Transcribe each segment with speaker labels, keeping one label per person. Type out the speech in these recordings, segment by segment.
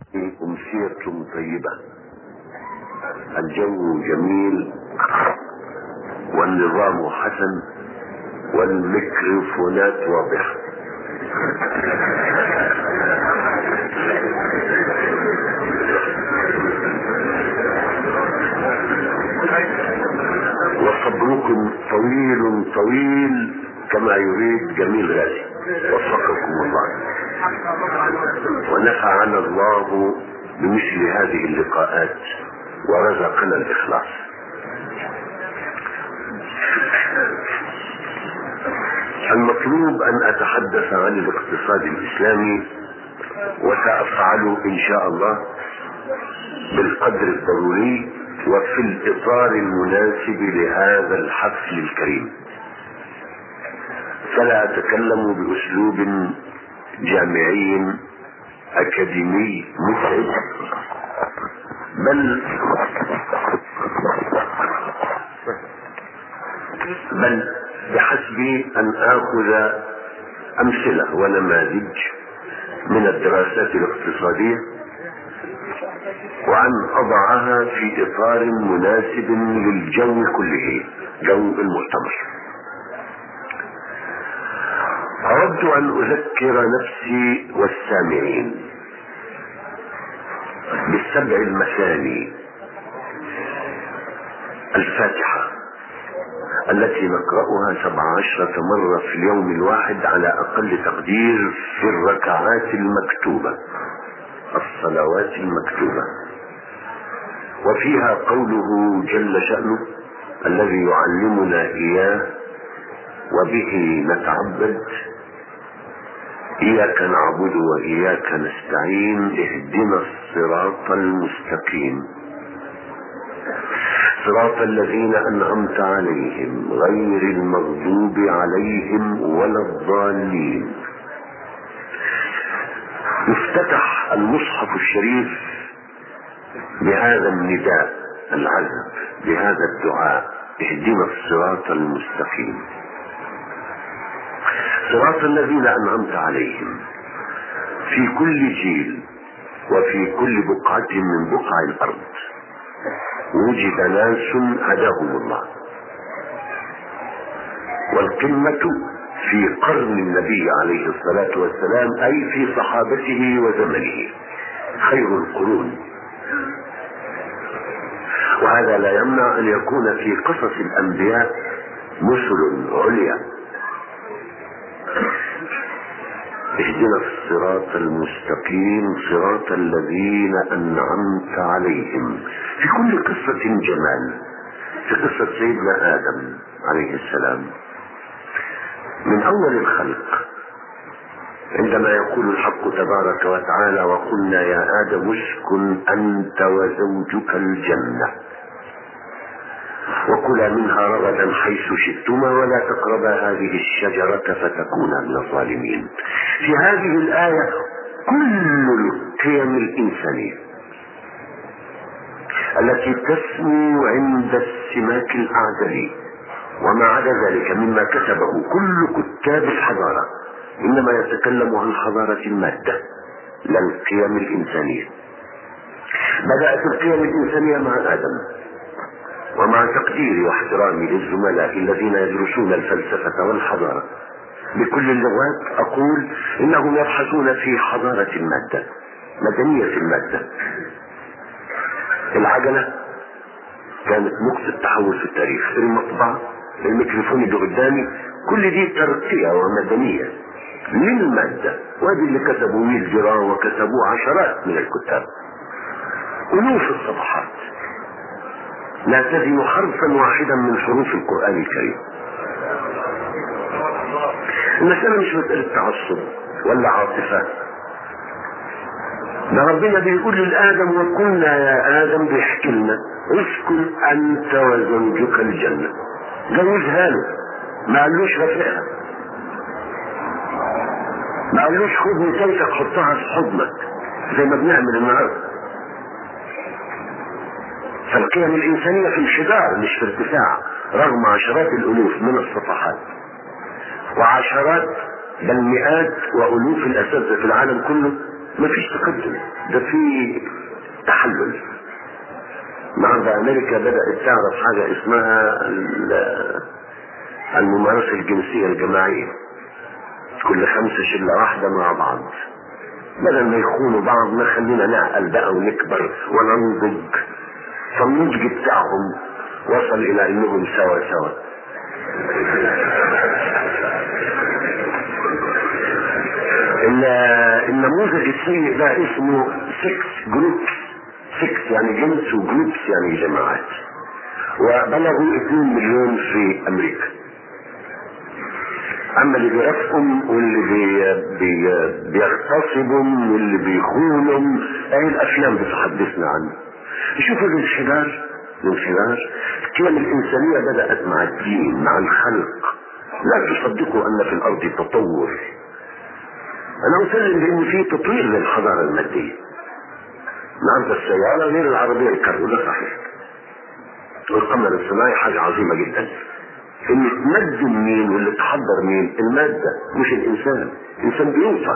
Speaker 1: أمسية طيبة الجو جميل والنظام حسن والميكروفونات واضحة وصبركم طويل طويل كما يريد جميل غالي وفقكم الله ونفعنا الله بمثل هذه اللقاءات ورزقنا الإخلاص المطلوب أن أتحدث عن الاقتصاد الإسلامي وسأفعله إن شاء الله بالقدر الضروري وفي الإطار المناسب لهذا الحفل الكريم فلا أتكلم بأسلوب جامعي أكاديمي متعب بل بل بحسب أن آخذ أمثلة ونماذج من الدراسات الاقتصادية وأن أضعها في إطار مناسب للجو كله جو المؤتمر أردت أن أذكر نفسي والسامعين بالسبع المثاني الفاتحة التي نقرأها سبع عشرة مرة في اليوم الواحد على أقل تقدير في الركعات المكتوبة الصلوات المكتوبة وفيها قوله جل شأنه الذي يعلمنا إياه وبه نتعبد إياك نعبد وإياك نستعين اهدنا الصراط المستقيم صراط الذين أنعمت عليهم غير المغضوب عليهم ولا الضالين يفتتح المصحف الشريف بهذا النداء العذب بهذا الدعاء اهدنا الصراط المستقيم صراط الذين أنعمت عليهم في كل جيل وفي كل بقعة من بقع الأرض وجد ناس هداهم الله والقمة في قرن النبي عليه الصلاة والسلام أي في صحابته وزمنه خير القرون وهذا لا يمنع أن يكون في قصص الأنبياء مثل عليا اهدنا الصراط المستقيم صراط الذين أنعمت عليهم في كل قصة جمال في قصة سيدنا آدم عليه السلام من أول الخلق عندما يقول الحق تبارك وتعالى وقلنا يا آدم اسكن أنت وزوجك الجنة وكلا منها رغدا حيث شئتما ولا تقربا هذه الشجرة فتكونا من الظالمين في هذه الآية كل القيم الإنسانية التي تسمو عند السماك الأعزلي وما عدا ذلك مما كتبه كل كتاب الحضارة إنما يتكلم عن حضارة المادة لا القيم الإنسانية بدأت القيم الإنسانية مع آدم ومع تقديري واحترامي للزملاء الذين يدرسون الفلسفة والحضارة بكل اللغات أقول إنهم يبحثون في حضارة المادة مدنية المادة العجلة كانت نقطة تحول في التاريخ المطبعة الميكروفون اللي قدامي كل دي ترقية ومدنية للمادة وادي اللي كتبوا ميل جرا وكتبوا عشرات من الكتاب ألوف الصفحات لا تزن حرفا واحدا من حروف القرآن الكريم المسألة مش مسألة تعصب ولا عاطفة ده ربنا بيقول للآدم وقلنا يا آدم بيحكي لنا اسكن أنت وزوجك الجنة جوزها له ما قالوش رفقها ما قالوش خد نتايتك حطها في حضنك زي ما بنعمل النهارده فالقيم الإنسانية في انحدار مش في ارتفاع رغم عشرات الألوف من الصفحات وعشرات بل مئات وألوف الأساتذة في العالم كله مفيش تقدم ده في تحلل النهارده امريكا بدات تعرف حاجه اسمها ال- الممارسه الجنسيه الجماعيه كل خمسه شله واحده مع بعض بدل ما يخونوا بعض ما خلينا نعقل بقى ونكبر وننضج فالنضج بتاعهم وصل الى انهم سوا سوا ال- النموذج السيء ده اسمه 6 جروبس 6 يعني جنس وجروبس يعني جماعات وبلغوا 2 مليون في امريكا اما اللي بيرافقهم واللي بي بي بيغتصبهم واللي بيخونهم اهي الافلام بتحدثنا عنه شوفوا الانحدار الانحدار القيم الانسانيه بدات مع الدين مع الخلق لا تصدقوا ان في الارض تطور انا اسلم بان في تطوير للحضاره الماديه النهارده السياره غير العربيه الكرو ده صحيح والقمر الصناعي حاجه عظيمه جدا اللي تمد مين واللي تحضر مين المادة مش الإنسان الإنسان بيوصل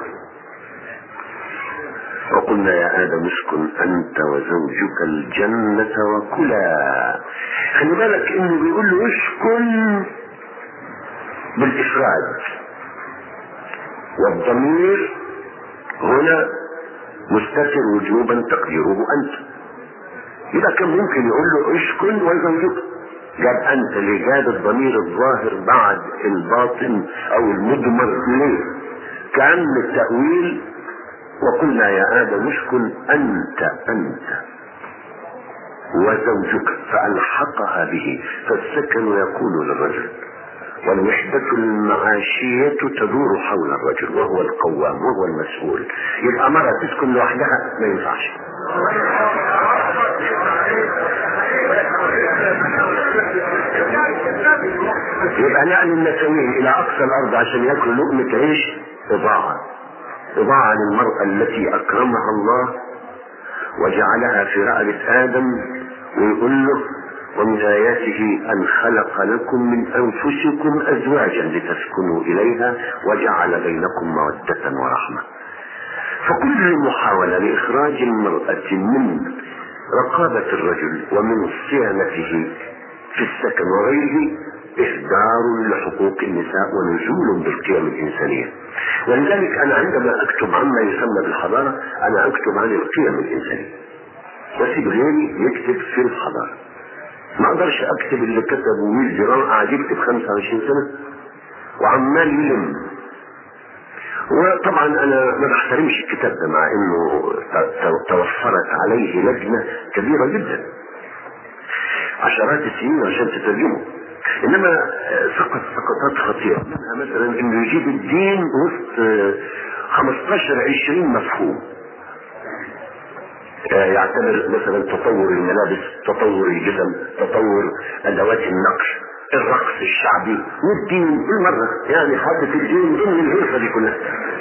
Speaker 1: وقلنا يا آدم اسكن أنت وزوجك الجنة وكلا خلي بالك إنه بيقول له اسكن بالإفراد والضمير هنا مستتر وجوبا تقديره أنت يبقى كان ممكن يقول له اسكن وزوجك جاب انت اللي جاب الضمير الظاهر بعد الباطن او المدمر ليه كان التأويل وقلنا يا آدم اسكن أنت أنت وزوجك فألحقها به فالسكن يكون للرجل والوحدة المعاشية تدور حول الرجل وهو القوام وهو المسؤول يبقى مرة تسكن لوحدها ما ينفعش يبقى نقل النسوين الى اقصى الارض عشان ياكلوا لقمة عيش اضاعة اضاعة للمرأة التي اكرمها الله وجعلها في رقبة ادم ويقول له ومن آياته أن خلق لكم من أنفسكم أزواجا لتسكنوا إليها وجعل بينكم مودة ورحمة فكل محاولة لإخراج المرأة من رقابة الرجل ومن صيانته في السكن وغيره إهدار لحقوق النساء ونزول بالقيم الإنسانية ولذلك أنا عندما أكتب عما يسمى بالحضارة أنا أكتب عن القيم الإنسانية واسيب غيري يكتب في الحضارة ما اقدرش اكتب اللي كتبه ويل جيران قاعد يكتب 25 سنه وعمال يلم وطبعا انا ما بحترمش الكتاب ده مع انه توفرت عليه لجنه كبيره جدا عشرات السنين عشان تترجمه انما سقط سقطات خطيره منها مثلا انه يجيب الدين وسط 15 20 مفهوم يعتبر مثلا تطور الملابس تطور الجسم تطور ادوات النقش الرقص الشعبي والدين بالمرة يعني حاطط الدين ضمن الهيصة دي كلها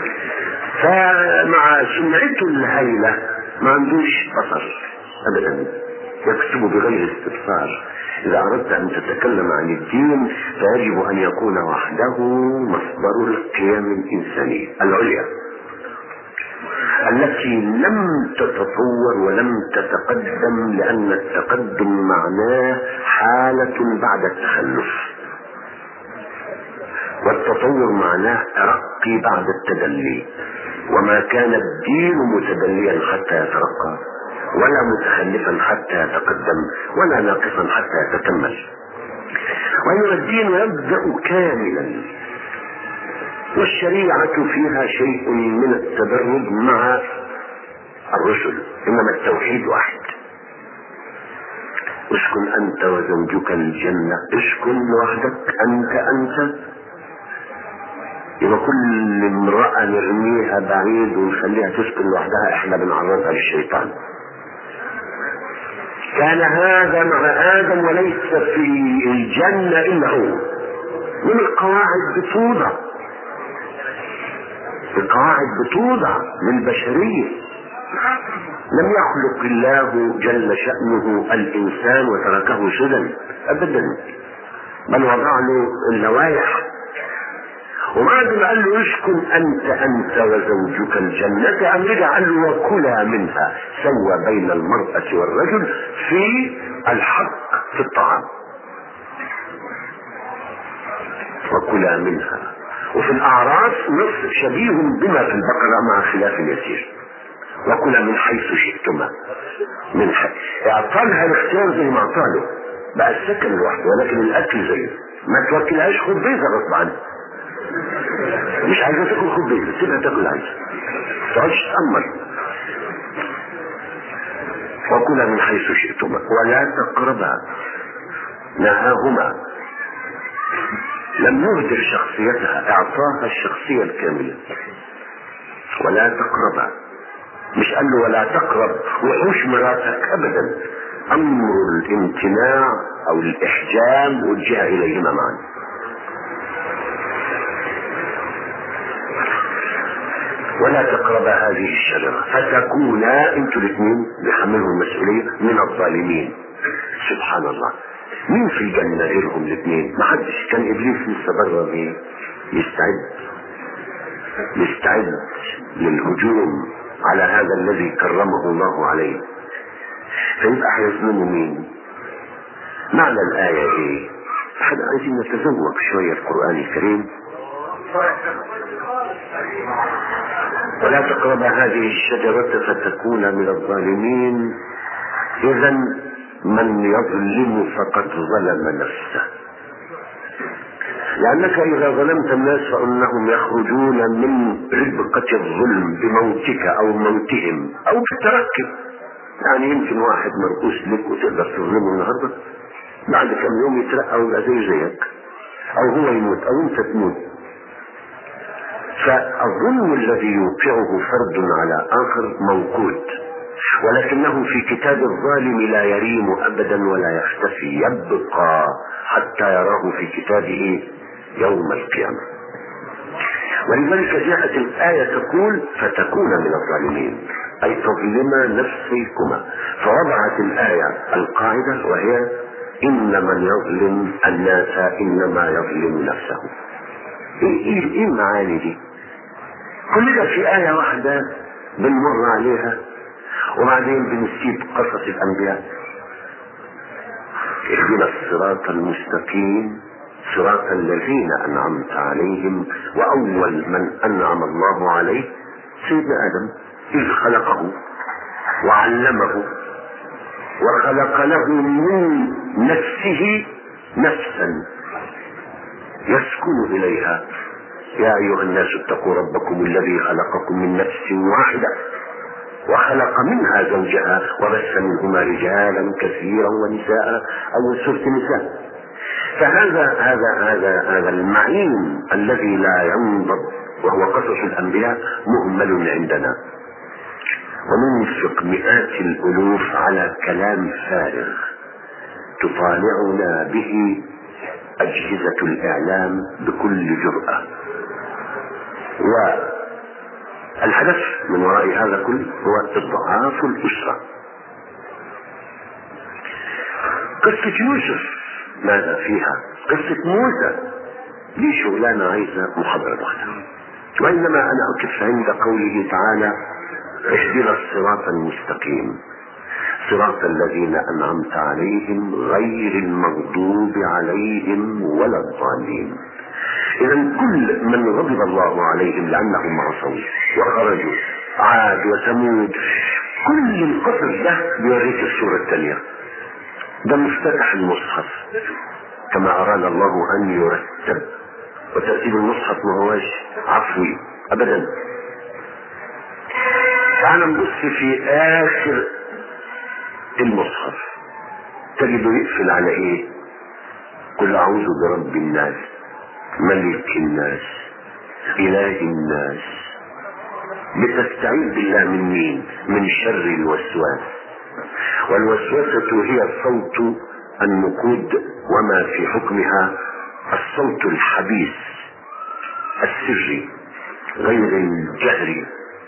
Speaker 1: فمع سمعته الهائلة ما عندوش بصر ابدا يكتب بغير استبصار اذا اردت ان تتكلم عن الدين فيجب ان يكون وحده مصدر القيم الانسانية العليا التي لم تتطور ولم تتقدم لأن التقدم معناه حالة بعد التخلف والتطور معناه ترقي بعد التدلي وما كان الدين متدليا حتى يترقى ولا متخلفا حتى يتقدم ولا ناقصا حتى يتكمل وأن الدين يبدأ كاملا والشريعة فيها شيء من التدرج مع الرسل إنما التوحيد واحد اسكن أنت وزوجك الجنة اسكن لوحدك أنت أنت يبقى كل امرأة نرميها بعيد ونخليها تسكن لوحدها احنا بنعرضها للشيطان كان هذا مع آدم وليس في الجنة إلا هو من القواعد بتوضع القواعد بتوضع للبشرية لم يخلق الله جل شأنه الإنسان وتركه سدى أبدا بل وضع له اللوائح وبعد ما قال له اسكن انت انت وزوجك الجنة قام رجع قال له وكلا منها سوى بين المرأة والرجل في الحق في الطعام وكلا منها وفي الاعراف نص شبيه بما في البقرة مع خلاف يسير وكلا من حيث شئتما من حيث اعطالها الاختيار زي ما اعطاله بقى السكن لوحده ولكن الاكل زيه ما توكلهاش خبيزه غصب عنها مش عايزه تاكل خبيزه سيبها تاكل عايزه تقعدش تامر وكلا من حيث شئتما ولا تقربا نهاهما لم يهدر شخصيتها اعطاها الشخصيه الكامله ولا تقربا مش قال له ولا تقرب وحوش مراتك ابدا امر الامتناع او الاحجام وجه اليهما معا ولا تقرب هذه الشجرة فتكونا انتوا الاثنين بيحملوا المسؤولية من الظالمين سبحان الله مين في الجنة غيرهم الاثنين ما حدش كان ابليس لسه بره بيه يستعد يستعد للهجوم على هذا الذي كرمه الله عليه فيبقى هيظلموا مين معنى الآية ايه احنا عايزين نتذوق شوية القرآن الكريم ولا تقرب هذه الشجرة فتكون من الظالمين إذا من يظلم فقد ظلم نفسه لأنك إذا ظلمت الناس فإنهم يخرجون من ربقة الظلم بموتك أو موتهم أو بالتركب يعني يمكن واحد مرؤوس لك وتقدر تظلمه النهارده بعد كم يوم يترقى ويبقى زي زيك أو هو يموت أو أنت تموت فالظلم الذي يوقعه فرد على آخر موجود ولكنه في كتاب الظالم لا يريم أبدا ولا يختفي يبقى حتى يراه في كتابه يوم القيامة ولذلك جاءت الآية تقول فتكون من الظالمين أي تظلما نفسيكما فوضعت الآية القاعدة وهي إن من يظلم الناس إنما يظلم نفسه إيه, إيه, إيه المعاني دي كل ده في آية واحدة بنمر عليها وبعدين بنسيب قصص الأنبياء اهدنا الصراط المستقيم صراط الذين أنعمت عليهم وأول من أنعم الله عليه سيدنا آدم إذ خلقه وعلمه وخلق له من نفسه نفسا يسكن إليها يا أيها الناس اتقوا ربكم الذي خلقكم من نفس واحدة وخلق منها زوجها وبث منهما رجالا كثيرا ونساء أو سورة نساء فهذا هذا هذا هذا المعين الذي لا ينضب وهو قصص الأنبياء مهمل عندنا وننفق مئات الألوف على كلام فارغ تطالعنا به أجهزة الإعلام بكل جرأة والهدف من وراء هذا كله هو إضعاف الأسرة قصة يوسف ماذا فيها قصة موسى دي شغلانة عايزة محاضرة لوحدها وإنما أنا أقف عند قوله تعالى اهدنا الصراط المستقيم صراط الذين أنعمت عليهم غير المغضوب عليهم ولا الضالين إذا كل من غضب الله عليهم لأنهم عصوا وخرجوا عاد وثمود كل القصص ده بيوريك الصورة الثانية ده مفتتح المصحف كما أراد الله أن يرتب وترتيب المصحف ما هوش عفوي أبدا تعال نبص في آخر المصحف تجده يقفل على إيه؟ قل أعوذ برب الناس ملك الناس إله الناس بتستعيذ بالله من مين؟ من شر الوسواس والوسوسة هي صوت النقود وما في حكمها الصوت الحبيس السري غير الجهري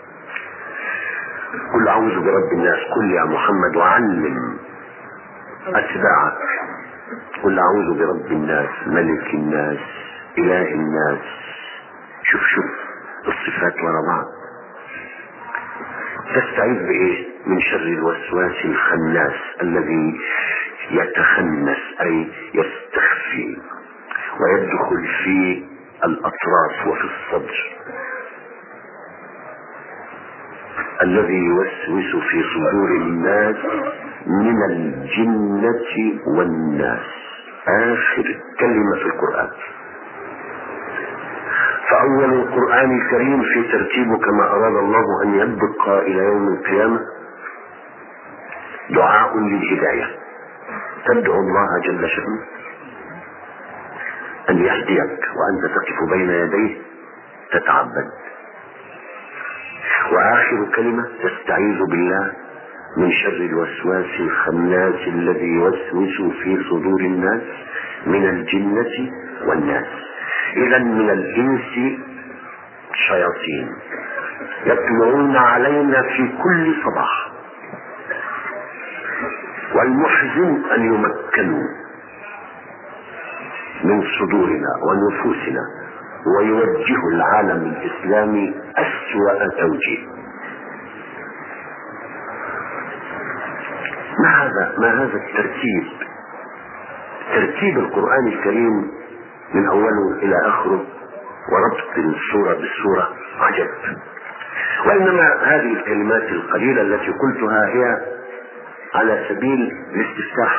Speaker 1: قل أعوذ برب الناس قل يا محمد وعلم أتباعك قل أعوذ برب الناس ملك الناس إله الناس صفات ورا بعض تستعيذ بايه من شر الوسواس الخناس الذي يتخنس اي يستخفي ويدخل في الاطراف وفي الصدر الذي يوسوس في صدور الناس من الجنة والناس آخر كلمة في القرآن فأول القرآن الكريم في ترتيبه كما أراد الله أن يبقى إلى يوم القيامة دعاء للهداية تدعو الله جل شأنه أن يهديك وأنت تقف بين يديه تتعبد وآخر كلمة تستعيذ بالله من شر الوسواس الخناس الذي يوسوس في صدور الناس من الجنة والناس إذا من الإنس شياطين يطلعون علينا في كل صباح والمحزن أن يمكنوا من صدورنا ونفوسنا ويوجه العالم الإسلامي أسوأ توجيه ما هذا ما هذا الترتيب ترتيب القرآن الكريم من أوله إلى آخره وربط السورة بالسورة عجب وإنما هذه الكلمات القليلة التي قلتها هي على سبيل الاستفتاح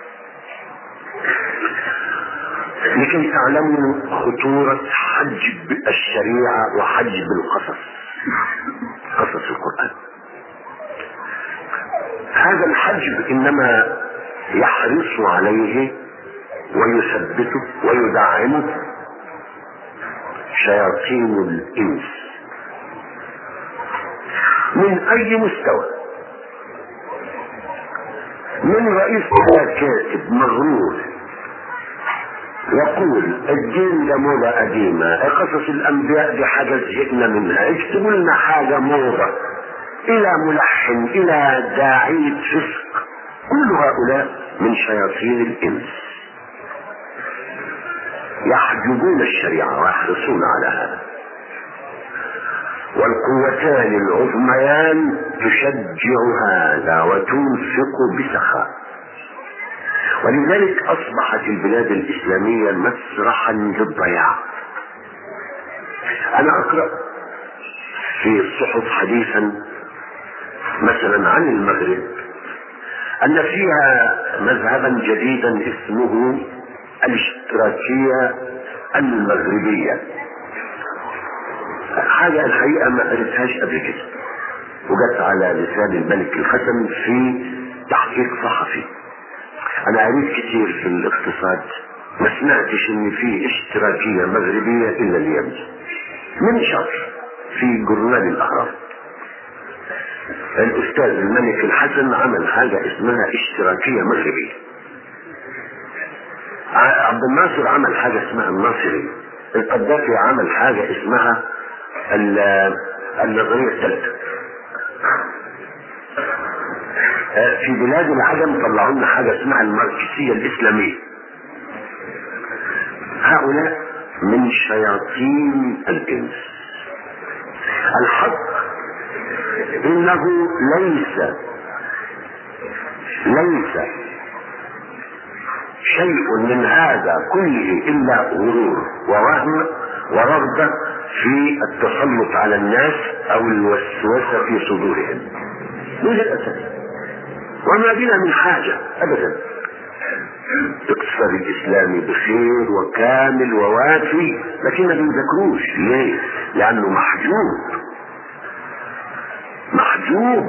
Speaker 1: لكي تعلموا خطورة حجب الشريعة وحجب القصص قصص القرآن هذا الحجب إنما يحرص عليه ويثبته ويدعمه شياطين الإنس من أي مستوى من رئيس كاتب مغرور يقول الدين ده موضة قديمة قصص الأنبياء دي حاجة زهقنا منها اكتبوا لنا حاجة موضة إلى ملحن إلى داعية فسق كل هؤلاء من شياطين الإنس يحجبون الشريعة ويحرصون على هذا والقوتان العظميان تشجع هذا وتنفق بسخاء ولذلك اصبحت البلاد الاسلامية مسرحا للضياع انا اقرأ في الصحف حديثا مثلا عن المغرب ان فيها مذهبا جديدا اسمه الاشتراكية المغربية حاجة الحقيقة ما قريتهاش قبل كده وجت على لسان الملك الحسن في تحقيق صحفي انا قريت كتير في الاقتصاد ما سمعتش ان في اشتراكية مغربية الا اليوم من شهر في جورنال الاهرام الاستاذ الملك الحسن عمل حاجة اسمها اشتراكية مغربية عبد الناصر عمل حاجة اسمها الناصري القذافي عمل حاجة اسمها النظرية الثالثة في بلاد العجم طلعوا لنا حاجة اسمها الماركسية الإسلامية هؤلاء من شياطين الإنس الحق إنه ليس ليس شيء من هذا كله إلا غرور ووهم ورغبة في التسلط على الناس او الوسوسة في صدورهم من الاساس وما بنا من حاجة ابدا الاقتصاد الاسلامي بخير وكامل ووافي لكن ما بنذكروش ليه لانه محجوب محجوب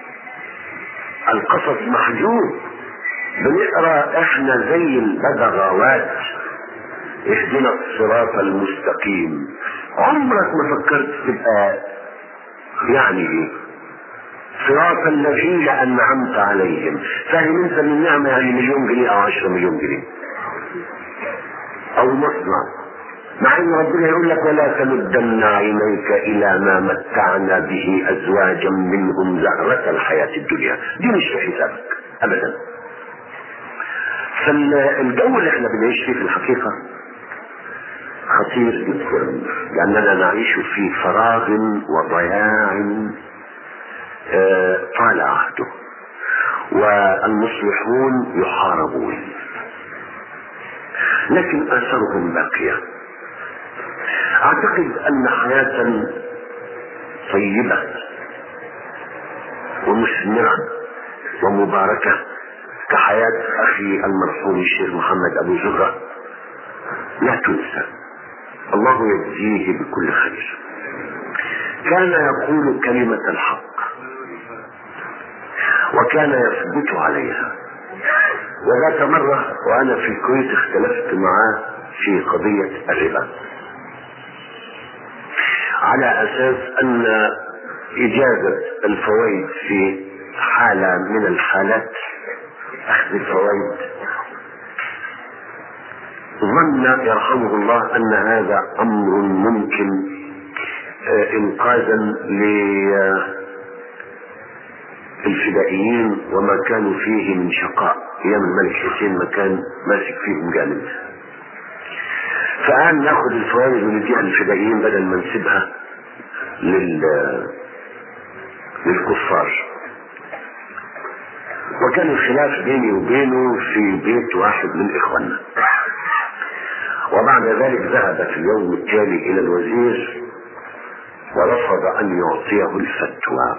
Speaker 1: القصص محجوب بنقرا احنا زي الببغاوات اهدنا الصراط المستقيم عمرك ما فكرت تبقى يعني ايه صراط الذين انعمت عليهم فاهم انت من نعمة يعني مليون جنيه او عشرة مليون جنيه او مصنع مع ان ربنا يقول لك ولا تمدن عينيك الى ما متعنا به ازواجا منهم زهرة الحياة الدنيا دي مش في حسابك ابدا فالجو اللي احنا بنعيش فيه في الحقيقة خطير جدا لأننا نعيش في فراغ وضياع آه، طال عهده والمصلحون يحاربون لكن اثرهم باقيه اعتقد ان حياه طيبه ومثمره ومباركه كحياه اخي المرحوم الشيخ محمد ابو زهره لا تنسى الله يجزيه بكل خير كان يقول كلمه الحق وكان يثبت عليها وذات مرة وأنا في الكويت اختلفت معاه في قضية الربا على أساس أن إجازة الفوائد في حالة من الحالات أخذ الفوائد ظن يرحمه الله أن هذا أمر ممكن آه، إنقاذا للفدائيين وما كانوا فيه من شقاء أيام الملك حسين ما كان ماسك فيهم جامد فقال ناخد الفوائد ونديها للفدائيين بدل ما نسيبها لل للكفار وكان الخلاف بيني وبينه في بيت واحد من اخواننا وبعد ذلك ذهب في اليوم التالي الى الوزير ورفض ان يعطيه الفتوى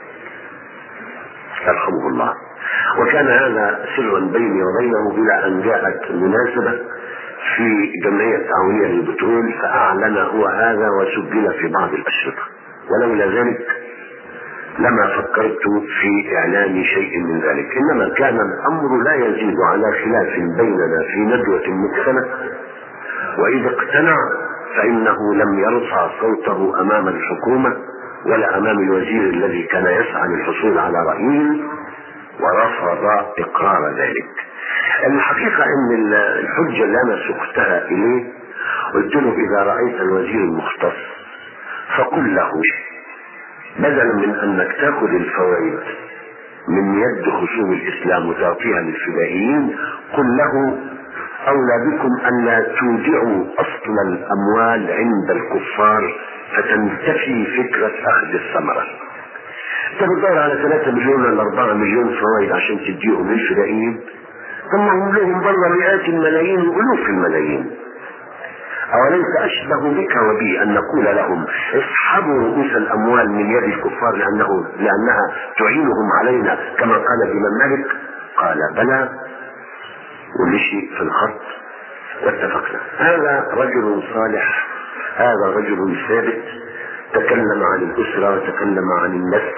Speaker 1: يرحمه الله وكان هذا سرا بيني وبينه الى ان جاءت مناسبه في جمعيه تعاونيه للبترول فاعلن هو هذا وسجل في بعض الاشرطه ولولا ذلك لما فكرت في اعلان شيء من ذلك انما كان الامر لا يزيد على خلاف بيننا في ندوه مدخنه واذا اقتنع فانه لم يرفع صوته امام الحكومه ولا امام الوزير الذي كان يسعى للحصول على رايه ورفض اقرار ذلك الحقيقة ان الحجة اللي انا سقتها اليه قلت له اذا رأيت الوزير المختص فقل له بدلا من انك تاخذ الفوائد من يد خصوم الاسلام وتعطيها للفدائيين قل له اولى بكم ان لا تودعوا اصل الاموال عند الكفار فتنتفي فكرة اخذ الثمرة انت بتدور على 3 مليون ولا 4 مليون فوائد عشان تديهم للفدائيين ثم هم لهم بره مئات الملايين والوف الملايين أوليس أشبه بك وبي أن نقول لهم اسحبوا رؤوس الأموال من يد الكفار لأنه لأنها تعينهم علينا كما قال الإمام مالك قال بلى ومشي في الخط واتفقنا هذا رجل صالح هذا رجل ثابت تكلم عن الأسرة وتكلم عن النسل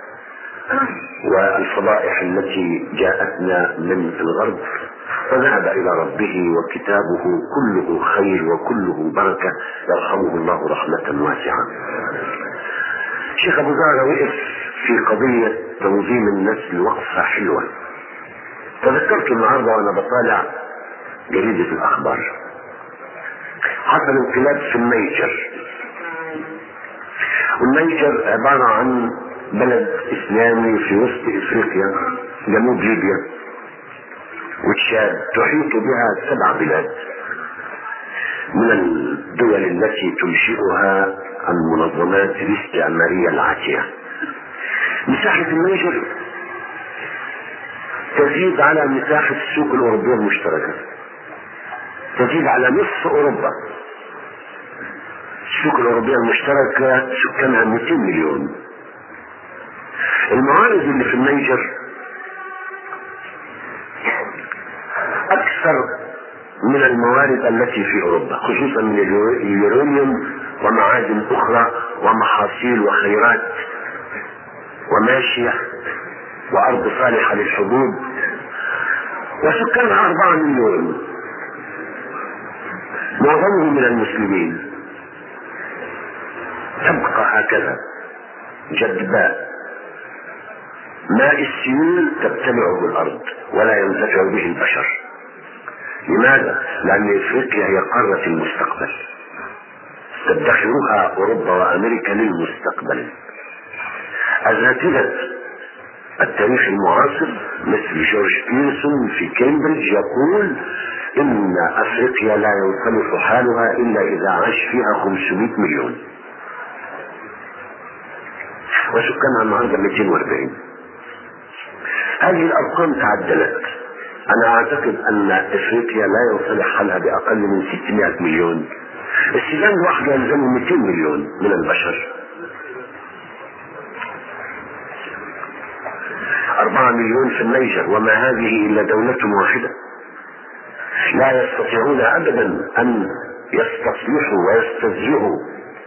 Speaker 1: والفضائح التي جاءتنا من الغرب فذهب إلى ربه وكتابه كله خير وكله بركة يرحمه الله رحمة واسعة شيخ أبو زهرة وقف في قضية تنظيم النسل وقفة حلوة تذكرت النهاردة وأنا بطالع جريدة الأخبار حصل انقلاب في النيجر والنيجر عبارة عن بلد إسلامي في وسط إفريقيا جنوب ليبيا وتشاد تحيط بها سبع بلاد من الدول التي تنشئها المنظمات الاستعمارية العاتية مساحة النيجر تزيد على مساحة السوق الأوروبية المشتركة تزيد على نصف أوروبا السوق الأوروبية المشتركة سكانها 200 مليون الموارد اللي في النيجر أكثر من الموارد التي في أوروبا خصوصا من اليورانيوم ومعادن أخرى ومحاصيل وخيرات وماشية وأرض صالحة للحبوب وسكانها أربعة مليون معظمهم من المسلمين تبقى هكذا جدباء ماء السيول تبتلعه الارض ولا ينتفع به البشر لماذا لان افريقيا هي قاره المستقبل تدخرها اوروبا وامريكا للمستقبل اساتذه التاريخ المعاصر مثل جورج بيرسون في كامبريدج يقول إن أفريقيا لا ينصلح حالها إلا إذا عاش فيها 500 مليون وسكانها النهارده 240 هذه الأرقام تعدلت أنا أعتقد أن أفريقيا لا ينصلح حالها بأقل من 600 مليون السودان لوحده يلزمه 200 مليون من البشر أربعة مليون في النيجر وما هذه إلا دولة واحدة لا يستطيعون أبدا أن يستصلحوا ويستزرعوا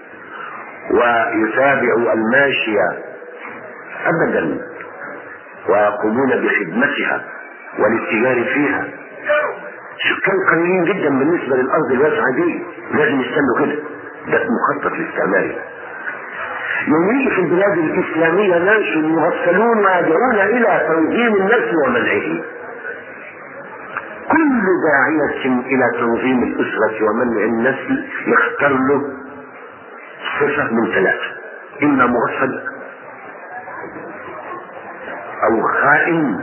Speaker 1: ويتابعوا الماشية أبدا ويقومون بخدمتها والاتجار فيها سكان قليلين جدا بالنسبة للأرض الواسعة دي لازم يستنوا كده ده مخطط لاستعماري يومي في البلاد الإسلامية ناس يغسلون ويدعون إلى تنظيم النسل ومنعه كل داعية إلى تنظيم الأسرة ومنع النسل يختار له صفة من ثلاثة إما مغفل أو خائن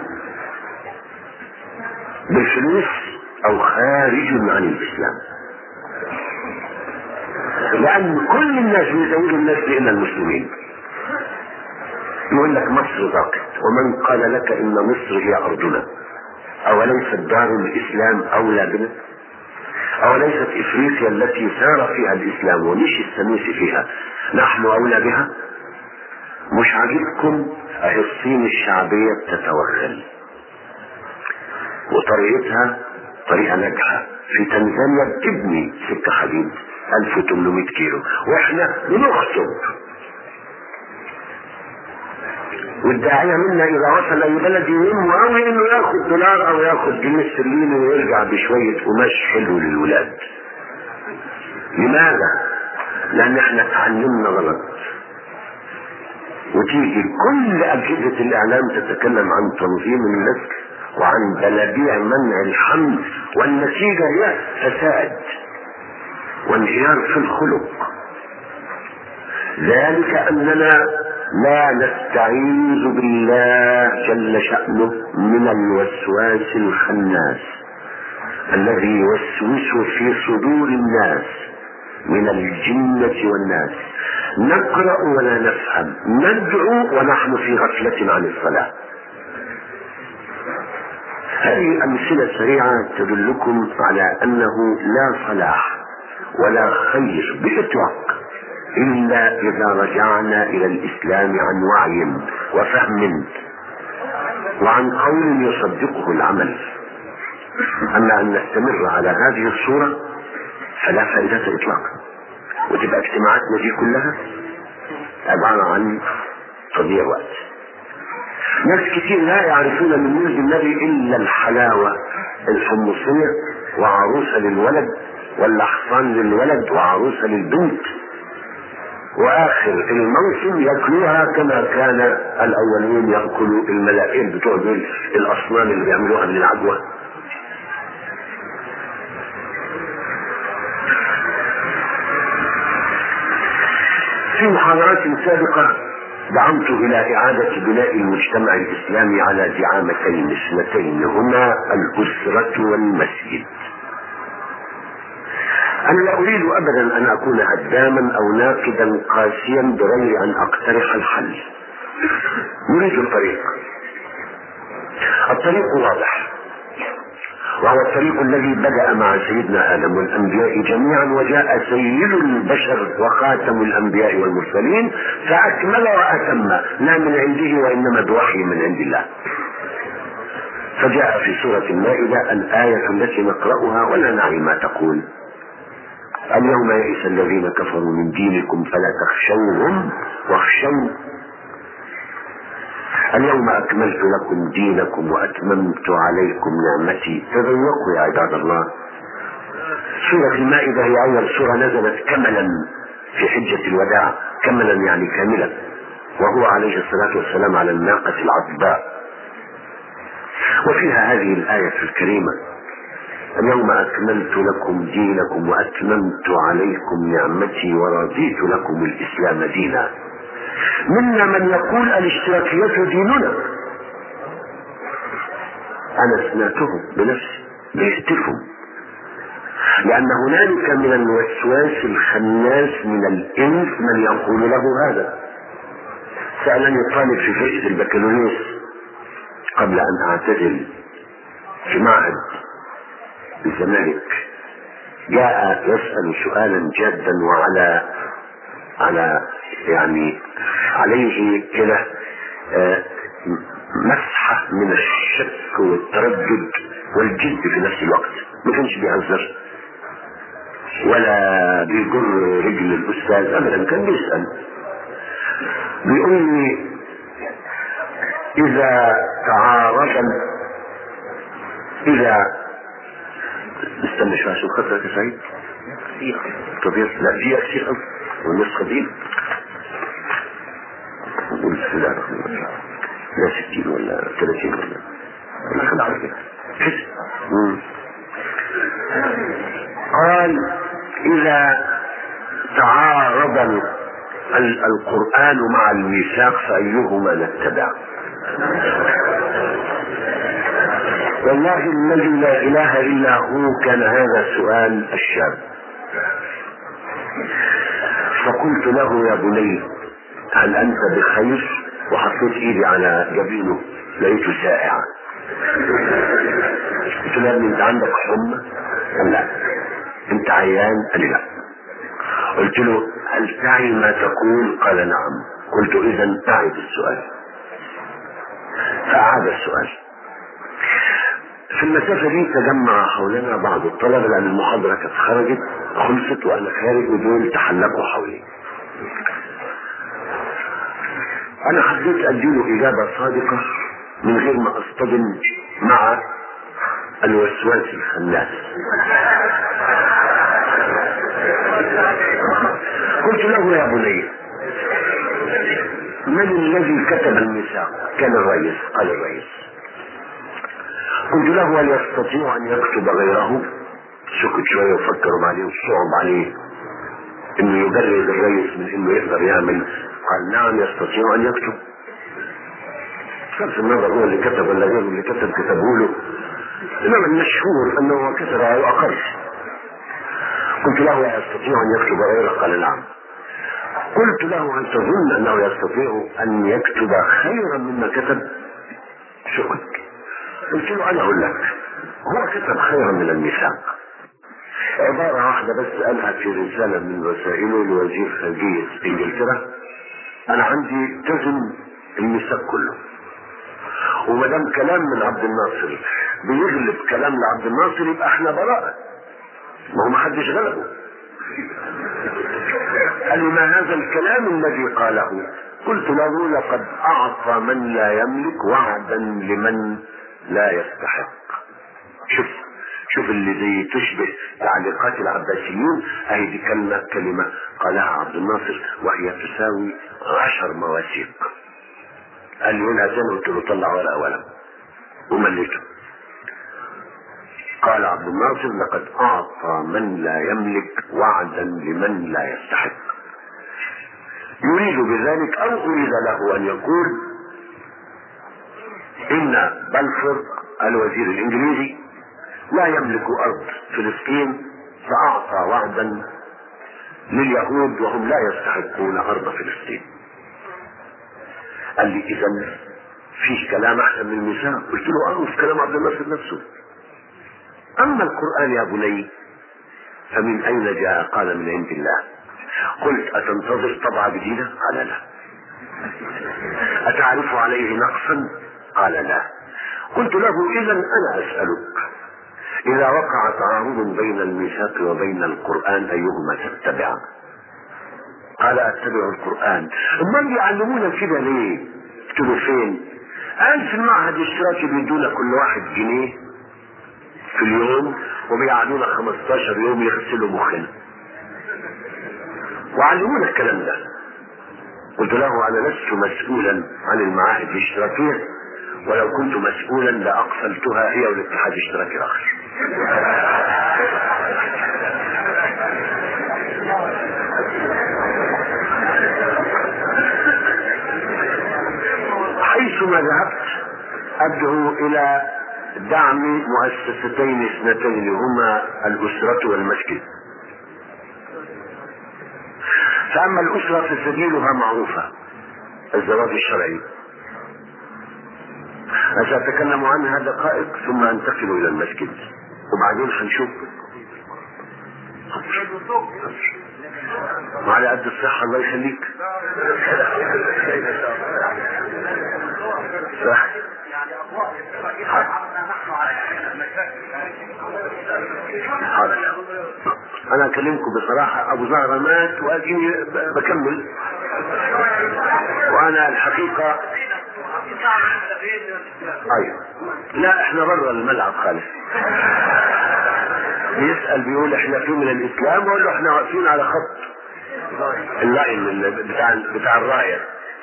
Speaker 1: بالفلوس أو خارج عن الإسلام لأن كل الناس يزوجوا الناس إلا المسلمين يقول لك مصر ضاقت ومن قال لك إن مصر هي أرضنا أوليست دار الإسلام أولى بنا أوليست إفريقيا التي سار فيها الإسلام ومشي السنوسي فيها نحن أولى بها مش عاجبكم أهي الصين الشعبية بتتوغل وطريقتها طريقة ناجحة في تنزانيا بتبني سكة حديد 1800 كيلو واحنا بنخطب والداعية منا إذا وصل أي بلد يهمه أوي إنه ياخد دولار أو ياخد جنيه استرليني ويرجع بشوية قماش حلو للولاد. لماذا؟ لأن احنا اتعلمنا غلط. وتيجي كل أجهزة الإعلام تتكلم عن تنظيم النسل وعن بلابيع منع الحمل والنتيجة هي فساد وانهيار في الخلق ذلك أننا لا نستعيذ بالله جل شأنه من الوسواس الخناس الذي يوسوس في صدور الناس من الجنة والناس نقرأ ولا نفهم ندعو ونحن في غفلة عن الصلاة هذه أمثلة سريعة تدلكم على أنه لا صلاح ولا خير بإطلاق إلا إذا رجعنا إلى الإسلام عن وعي وفهم وعن قول يصدقه العمل أما أن نستمر على هذه الصورة فلا فائدة إطلاقا وتبقى اجتماعاتنا دي كلها عبارة عن تضييع وقت ناس كتير لا يعرفون من مولد النبي إلا الحلاوة الحمصية وعروسة للولد ولا حصان للولد وعروسة للبنت واخر الموسم ياكلوها كما كان الاولين ياكلوا الملائكه بتوع دول الاصنام اللي بيعملوها من العجوه في محاضرات سابقه دعمت الى اعاده بناء المجتمع الاسلامي على دعامتين اثنتين هما الاسره والمسجد أنا لا أريد أبدا أن أكون هداما أو ناقدا قاسيا بغير أن أقترح الحل نريد الطريق الطريق واضح وهو الطريق الذي بدأ مع سيدنا آدم والأنبياء جميعا وجاء سيد البشر وخاتم الأنبياء والمرسلين فأكمل وأتم لا من عنده وإنما بوحي من عند الله فجاء في سورة المائدة الآية التي نقرأها ولا نعي ما تقول اليوم يئس الذين كفروا من دينكم فلا تخشوهم واخشوا اليوم أكملت لكم دينكم وأتممت عليكم نعمتي تذوقوا يا عباد الله سورة المائدة هي أول سورة نزلت كملا في حجة الوداع كملا يعني كاملا وهو عليه الصلاة والسلام على الناقة العضباء وفيها هذه الآية الكريمة اليوم أكملت لكم دينكم وأتممت عليكم نعمتي ورضيت لكم الإسلام دينا منا من يقول الاشتراكية ديننا أنا سمعتهم بنفسي بيهتفوا لأن هنالك من الوسواس الخناس من الإنس من يقول له هذا سألني طالب في فرقة البكالوريوس قبل أن أعتزل في معهد الزمالك جاء يسأل سؤالا جادا وعلى على يعني عليه كده آه، مسحة من الشك والتردد والجد في نفس الوقت ما كانش بيهزر ولا بيجر رجل الأستاذ أبدا كان بيسأل بيقول لي إذا تعارض إذا استنى شوية عشان خاطرك يا سعيد كبير لا فيها كتير قوي والنسخة دي نقول بسم الله الرحمن الرحيم لا 60 ولا 30 ولا ولا 5 كده مم. قال إذا تعارض ال- القرآن مع الميثاق فأيهما نتبع والله الذي لا إله إلا هو كان هذا السؤال الشاب فقلت له يا بني هل أنت بخير وحطيت إيدي على جبينه لقيته سائع قلت له يا ابني أنت عندك حمى قال لا أنت عيان قال لي لا قلت له هل تعي ما تقول قال نعم قلت إذا أعد السؤال فأعاد السؤال في المسافة دي تجمع حولنا بعض الطلبة لأن المحاضرة كانت خرجت خلصت وأنا خارج ودول تحلقوا حولي أنا حبيت أديله إجابة صادقة من غير ما أصطدم مع الوسواس الخناس قلت له يا بني من الذي كتب الميثاق كان الرئيس قال الرئيس قلت له هل يستطيع ان يكتب غيره سكت شويه وفكروا عليه وصعب عليه انه يبرر الرئيس من انه يقدر يعمل قال نعم يستطيع ان يكتب بصرف النظر هو اللي كتب ولا غيره اللي كتب كتبه له انما المشهور انه كتب واقر قلت له يستطيع ان يكتب غيره قال نعم قلت له هل تظن انه يستطيع ان يكتب خيرا مما كتب سكت قلت له انا اقول لك هو كتب خيرا من الميثاق عبارة واحدة بس قالها في رسالة من رسائله لوزير خارجية انجلترا انا عندي تزن الميثاق كله وما دام كلام من عبد الناصر بيغلب كلام لعبد الناصر يبقى احنا براءة ما هو ما حدش غلبه قال لي ما هذا الكلام الذي قاله قلت له لقد اعطى من لا يملك وعدا لمن لا يستحق شوف شوف اللي زي تشبه تعليقات العباسيين اهي دي كلمة كلمة قالها عبد الناصر وهي تساوي عشر مواثيق قال لي قولها تاني قلت له طلع ورقة وقلم ومليته قال عبد الناصر لقد اعطى من لا يملك وعدا لمن لا يستحق يريد بذلك او اريد له ان يقول ان بلفور الوزير الانجليزي لا يملك ارض فلسطين فاعطى وعدا لليهود وهم لا يستحقون ارض فلسطين قال لي اذا فيه كلام احسن من الميثاق قلت له اه في كلام عبد الناصر نفسه اما القران يا بني فمن اين جاء قال من عند الله قلت اتنتظر طبعة جديدة قال لا اتعرف عليه نقصا قال لا قلت له اذا انا اسألك اذا وقع تعارض بين الميثاق وبين القرآن ايهما تتبع قال اتبع القرآن امال يعلمونا كده ليه قلت له فين قال في المعهد الاشتراكي بيدونا كل واحد جنيه في اليوم وبيقعدونا 15 يوم يغسلوا مخنا وعلمونا الكلام ده قلت له انا لست مسؤولا عن المعاهد الاشتراكيه ولو كنت مسؤولا لاقفلتها هي والاتحاد الاشتراكي الاخر حيثما ذهبت ادعو الى دعم مؤسستين اثنتين هما الأسرة والمسجد فأما الأسرة فسبيلها معروفة الزواج الشرعي سأتكلم عنها دقائق ثم أنتقل إلى المسجد وبعدين هنشوف وعلى قد الصحة الله يخليك صح حاضر انا اكلمكم بصراحة ابو زهرة مات واجيني بكمل وانا الحقيقة ايوه لا احنا بره الملعب خالص بيسأل بيقول احنا في من الاسلام بقول له احنا واقفين على خط اللاين بتاع بتاع الراية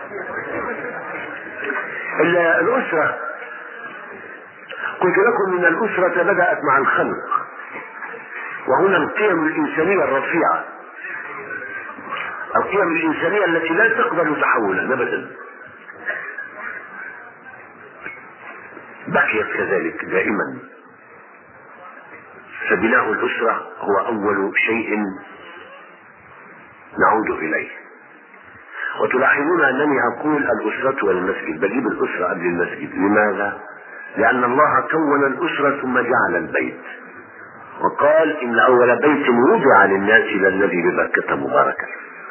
Speaker 1: الأسرة قلت لكم ان الأسرة بدأت مع الخلق وهنا القيم الإنسانية الرفيعة القيم الإنسانية التي لا تقبل تحولا أبدا بقيت كذلك دائما فبناء الأسرة هو أول شيء نعود إليه وتلاحظون أنني أقول الأسرة والمسجد بجيب الأسرة قبل المسجد لماذا؟ لأن الله كون الأسرة ثم جعل البيت وقال إن أول بيت وضع للناس للذي ببكة مباركا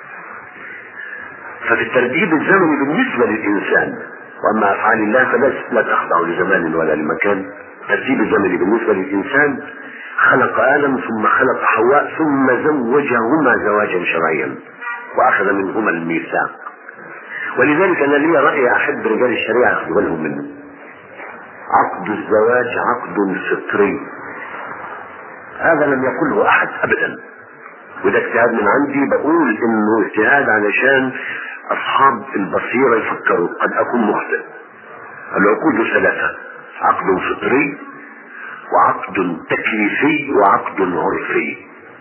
Speaker 1: ففي الترتيب الزمني بالنسبة للإنسان وأما أفعال الله فلا تخضع لزمان ولا لمكان الترتيب الزمني بالنسبة للإنسان خلق آدم ثم خلق حواء ثم زوجهما زواجا شرعيا وأخذ منهما الميثاق ولذلك أنا لي رأي أحب رجال الشريعة ياخذوا بالهم منه عقد الزواج عقد فطري هذا لم يقله أحد أبدا وده اجتهاد من عندي بقول إنه اجتهاد علشان أصحاب البصيرة يفكروا قد أكون مخطئ العقود ثلاثة عقد فطري وعقد تكليفي وعقد عرفي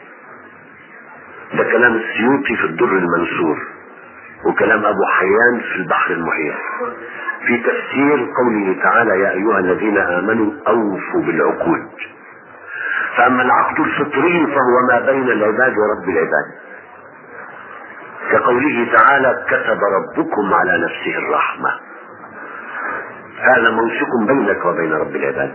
Speaker 1: ده كلام السيوطي في الدر المنثور وكلام ابو حيان في البحر المحيط في تفسير قوله تعالى يا ايها الذين امنوا اوفوا بالعقود فاما العقد الفطري فهو ما بين العباد ورب العباد كقوله تعالى كتب ربكم على نفسه الرحمه هذا موثق بينك وبين رب العباد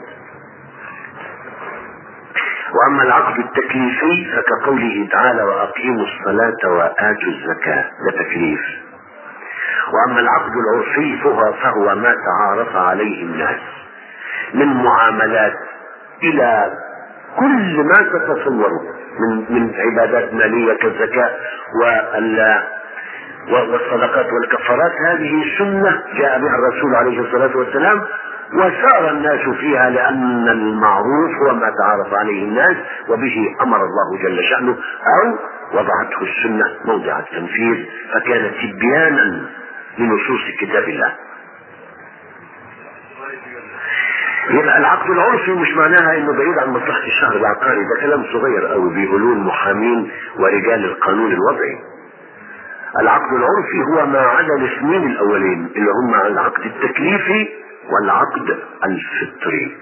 Speaker 1: واما العقد التكليفي فكقوله تعالى واقيموا الصلاة واتوا الزكاة ده تكليف واما العقد العرفي فهو, فهو ما تعارف عليه الناس من معاملات الى كل ما تتصوره من من عبادات مالية كالزكاة والصدقات والكفارات هذه سنة جاء بها الرسول عليه الصلاة والسلام وسار الناس فيها لأن المعروف هو ما تعارف عليه الناس وبه أمر الله جل شأنه أو وضعته السنة موضع التنفيذ فكانت تبيانا لنصوص كتاب الله يبقى العقد العرفي مش معناها انه بعيد عن مصلحة الشهر العقاري ده كلام صغير قوي بيقولوه المحامين ورجال القانون الوضعي العقد العرفي هو ما عدا الاثنين الاولين اللي هم العقد التكليفي والعقد الفطري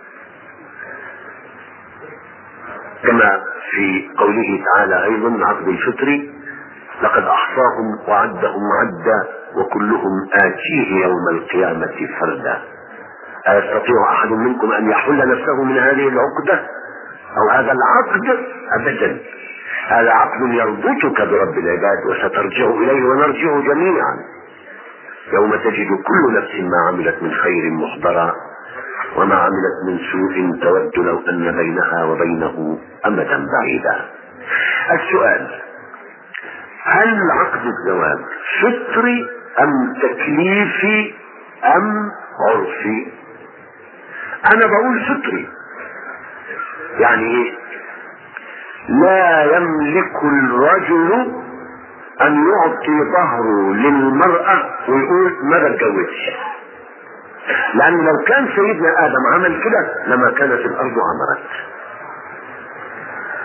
Speaker 1: كما في قوله تعالى ايضا العقد الفطري لقد احصاهم وعدهم عدا وكلهم اتيه يوم القيامة فردا أيستطيع أحد منكم أن يحل نفسه من هذه العقدة أو هذا العقد أبدا هذا عقد يربطك برب العباد وسترجع إليه ونرجع جميعا يوم تجد كل نفس ما عملت من خير محضرا وما عملت من سوء تود لو أن بينها وبينه أمدا بعيدا السؤال هل عقد الزواج فطري أم تكليفي أم عرفي أنا بقول فطري يعني إيه لا يملك الرجل ان يعطي ظهره للمرأة ويقول ما بتجوزش لان لو كان سيدنا ادم عمل كده لما كانت الارض عمرت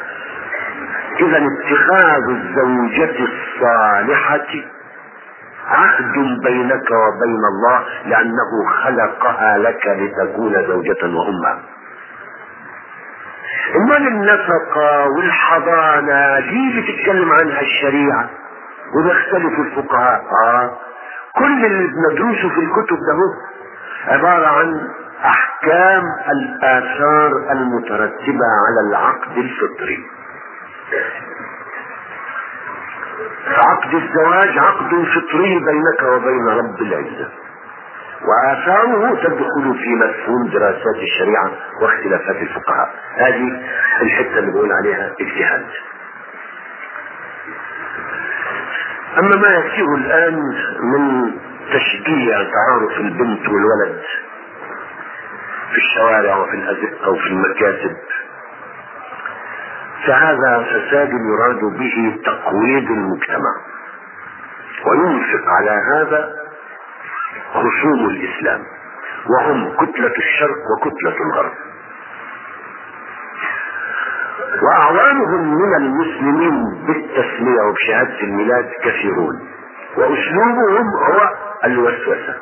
Speaker 1: اذا اتخاذ الزوجة الصالحة عهد بينك وبين الله لأنه خلقها لك لتكون زوجة وأمة امال النفقة والحضانة دي بتتكلم عنها الشريعة وبيختلف الفقهاء آه. كل اللي بندرسه في الكتب ده هو عبارة عن احكام الاثار المترتبة على العقد الفطري فعقد الزواج عقد فطري بينك وبين رب العزة وآثاره تدخل في مفهوم دراسات الشريعة واختلافات الفقهاء هذه الحتة اللي بقول عليها اجتهاد أما ما يسير الآن من تشجيع تعارف البنت والولد في الشوارع وفي الأزقة وفي المكاتب فهذا فساد يراد به تقويض المجتمع وينفق على هذا خصوم الإسلام وهم كتلة الشرق وكتلة الغرب وأعوانهم من المسلمين بالتسمية وبشهادة الميلاد كثيرون وأسلوبهم هو الوسوسة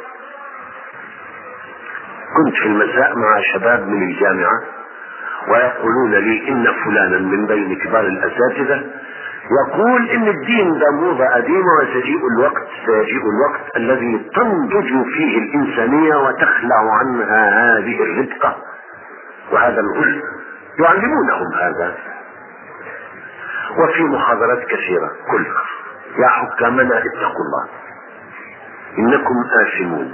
Speaker 1: كنت في المساء مع شباب من الجامعة ويقولون لي إن فلانا من بين كبار الأساتذة يقول إن الدين ده موضة قديمة وسيجيء الوقت سيجيء الوقت الذي تنضج فيه الإنسانية وتخلع عنها هذه الربقة وهذا الغل يعلمونهم هذا وفي محاضرات كثيرة كل يا حكامنا اتقوا الله إنكم آثمون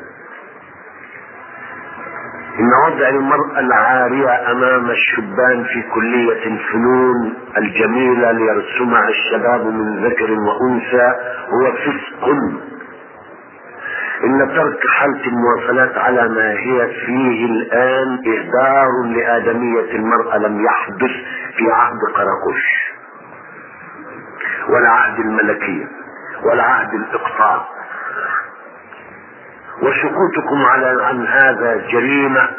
Speaker 1: إن وضع المرأة العارية أمام الشبان في كلية الفنون الجميلة ليرسمها الشباب من ذكر وأنثى هو فسق إن ترك حالة المواصلات على ما هي فيه الآن إهدار لآدمية المرأة لم يحدث في عهد قراقش ولا عهد الملكية ولا عهد الإقطاع وسكوتكم على عن هذا جريمة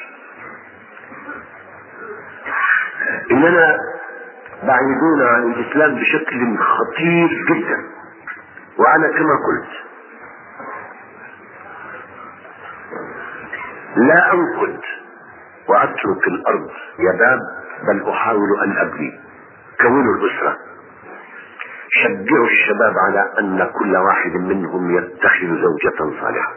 Speaker 1: إننا بعيدون عن الإسلام بشكل خطير جدا وأنا كما قلت لا أنقد وأترك الأرض يباب بل أحاول أن أبني كونوا الأسرة شجعوا الشباب على أن كل واحد منهم يتخذ زوجة صالحة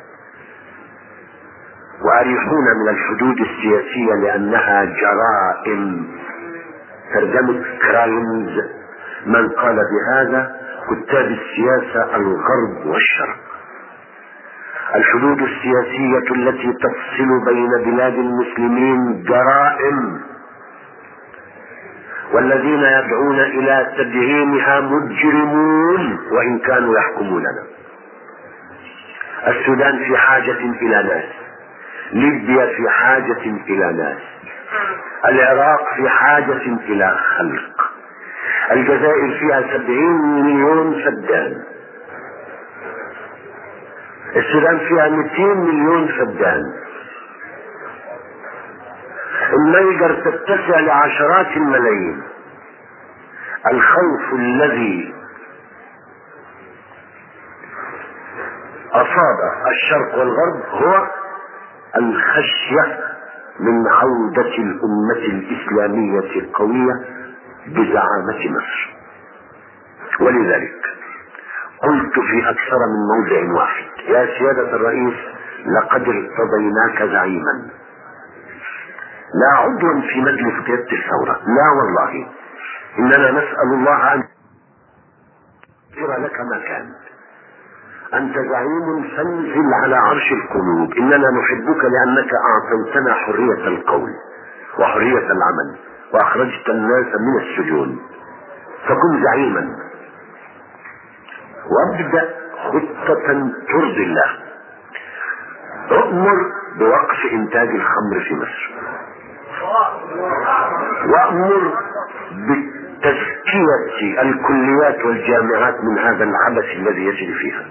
Speaker 1: وأريحونا من الحدود السياسية لأنها جرائم ترجمة كرايمز من قال بهذا كتاب السياسة الغرب والشرق الحدود السياسية التي تفصل بين بلاد المسلمين جرائم والذين يدعون الى تدعيمها مجرمون وان كانوا يحكموننا السودان في حاجة الى ناس ليبيا في حاجة الى ناس العراق في حاجة الى خلق الجزائر فيها سبعين مليون فدان السودان فيها 200 مليون فدان النيجر تتسع لعشرات الملايين الخوف الذي أصاب الشرق والغرب هو الخشية من عودة الأمة الإسلامية القوية بزعامة مصر ولذلك قلت في أكثر من موضع واحد يا سيادة الرئيس لقد ارتضيناك زعيما لا عضوا في مجلس قيادة الثورة لا والله إننا نسأل الله أن يغفر لك ما كان أنت زعيم فانزل على عرش القلوب إننا نحبك لأنك أعطيتنا حرية القول وحرية العمل وأخرجت الناس من السجون فكن زعيما وابدأ خطة ترضي الله أؤمر بوقف إنتاج الخمر في مصر وأمر بتزكية الكليات والجامعات من هذا العبث الذي يجري فيها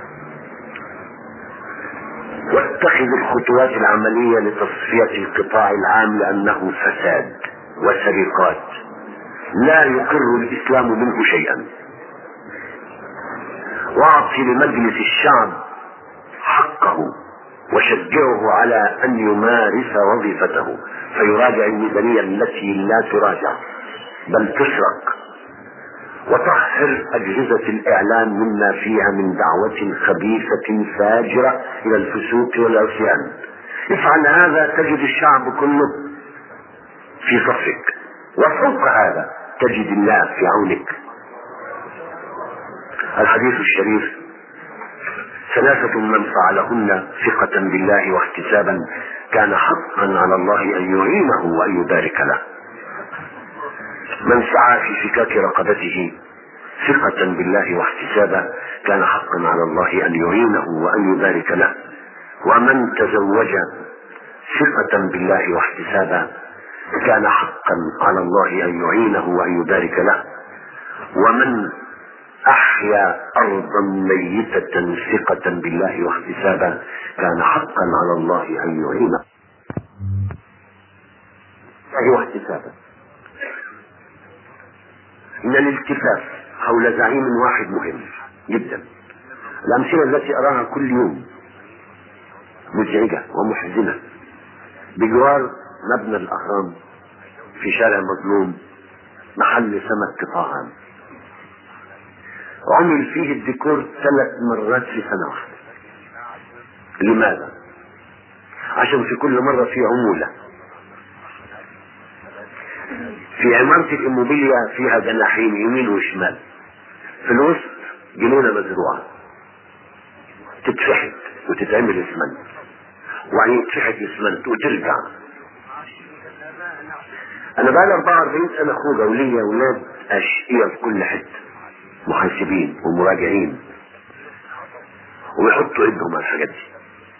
Speaker 1: واتخذ الخطوات العملية لتصفية القطاع العام لأنه فساد وسرقات لا يقر الإسلام منه شيئا واعطي لمجلس الشعب حقه وشجعه على ان يمارس وظيفته فيراجع الميزانية التي لا تراجع بل تسرق وطهر أجهزة الإعلام مما فيها من دعوة خبيثة فاجرة إلى الفسوق والعصيان افعل هذا تجد الشعب كله في صفك وفوق هذا تجد الله في عونك الحديث الشريف ثلاثة من فعلهن ثقة بالله واحتسابا كان حقا على الله أن يعينه وأن يبارك له من سعى في فكاك رقبته ثقة بالله واحتسابا كان حقا على الله أن يعينه وأن يبارك له ومن تزوج ثقة بالله واحتسابا كان حقا على الله أن يعينه وأن يبارك له ومن أحيا أرضا ميتة ثقة بالله واحتسابا كان حقا على الله أن يعينه الله واحتسابا من الالتفاف حول زعيم واحد مهم جدا الأمثلة التي أراها كل يوم مزعجة ومحزنة بجوار مبنى الأهرام في شارع مظلوم محل سمك قطاعا عمل فيه الديكور ثلاث مرات في سنة واحدة لماذا؟ عشان في كل مرة في عمولة في عمارة الإيموبيليا فيها جناحين يمين وشمال في الوسط جنينة مزروعة تتفحت وتتعمل اسمنت وبعدين تتفحت اسمنت وترجع انا بقى 44 سنة خوجة وليا اولاد اشقية في كل حتة محاسبين ومراجعين ويحطوا ايدهم على الحاجات دي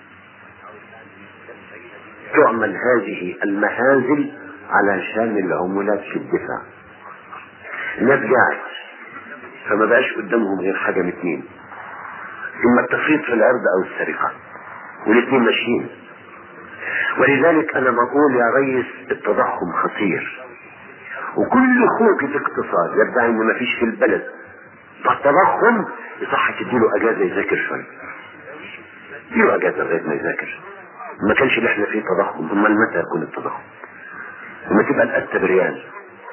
Speaker 1: تعمل هذه المهازل علشان العمولات في الدفاع الناس قاعد فما بقاش قدامهم غير حاجة من اتنين اما التفريط في العرض او السرقة والاتنين ماشيين ولذلك انا بقول يا ريس التضخم خطير وكل خوجة اقتصاد يدعي ان مفيش في البلد فالتضخم يصح تديله اجازة يذاكر شوية اديله اجازة لغاية ما يذاكر ما كانش اللي احنا فيه تضخم امال متى يكون التضخم لما تبقى القتة بريال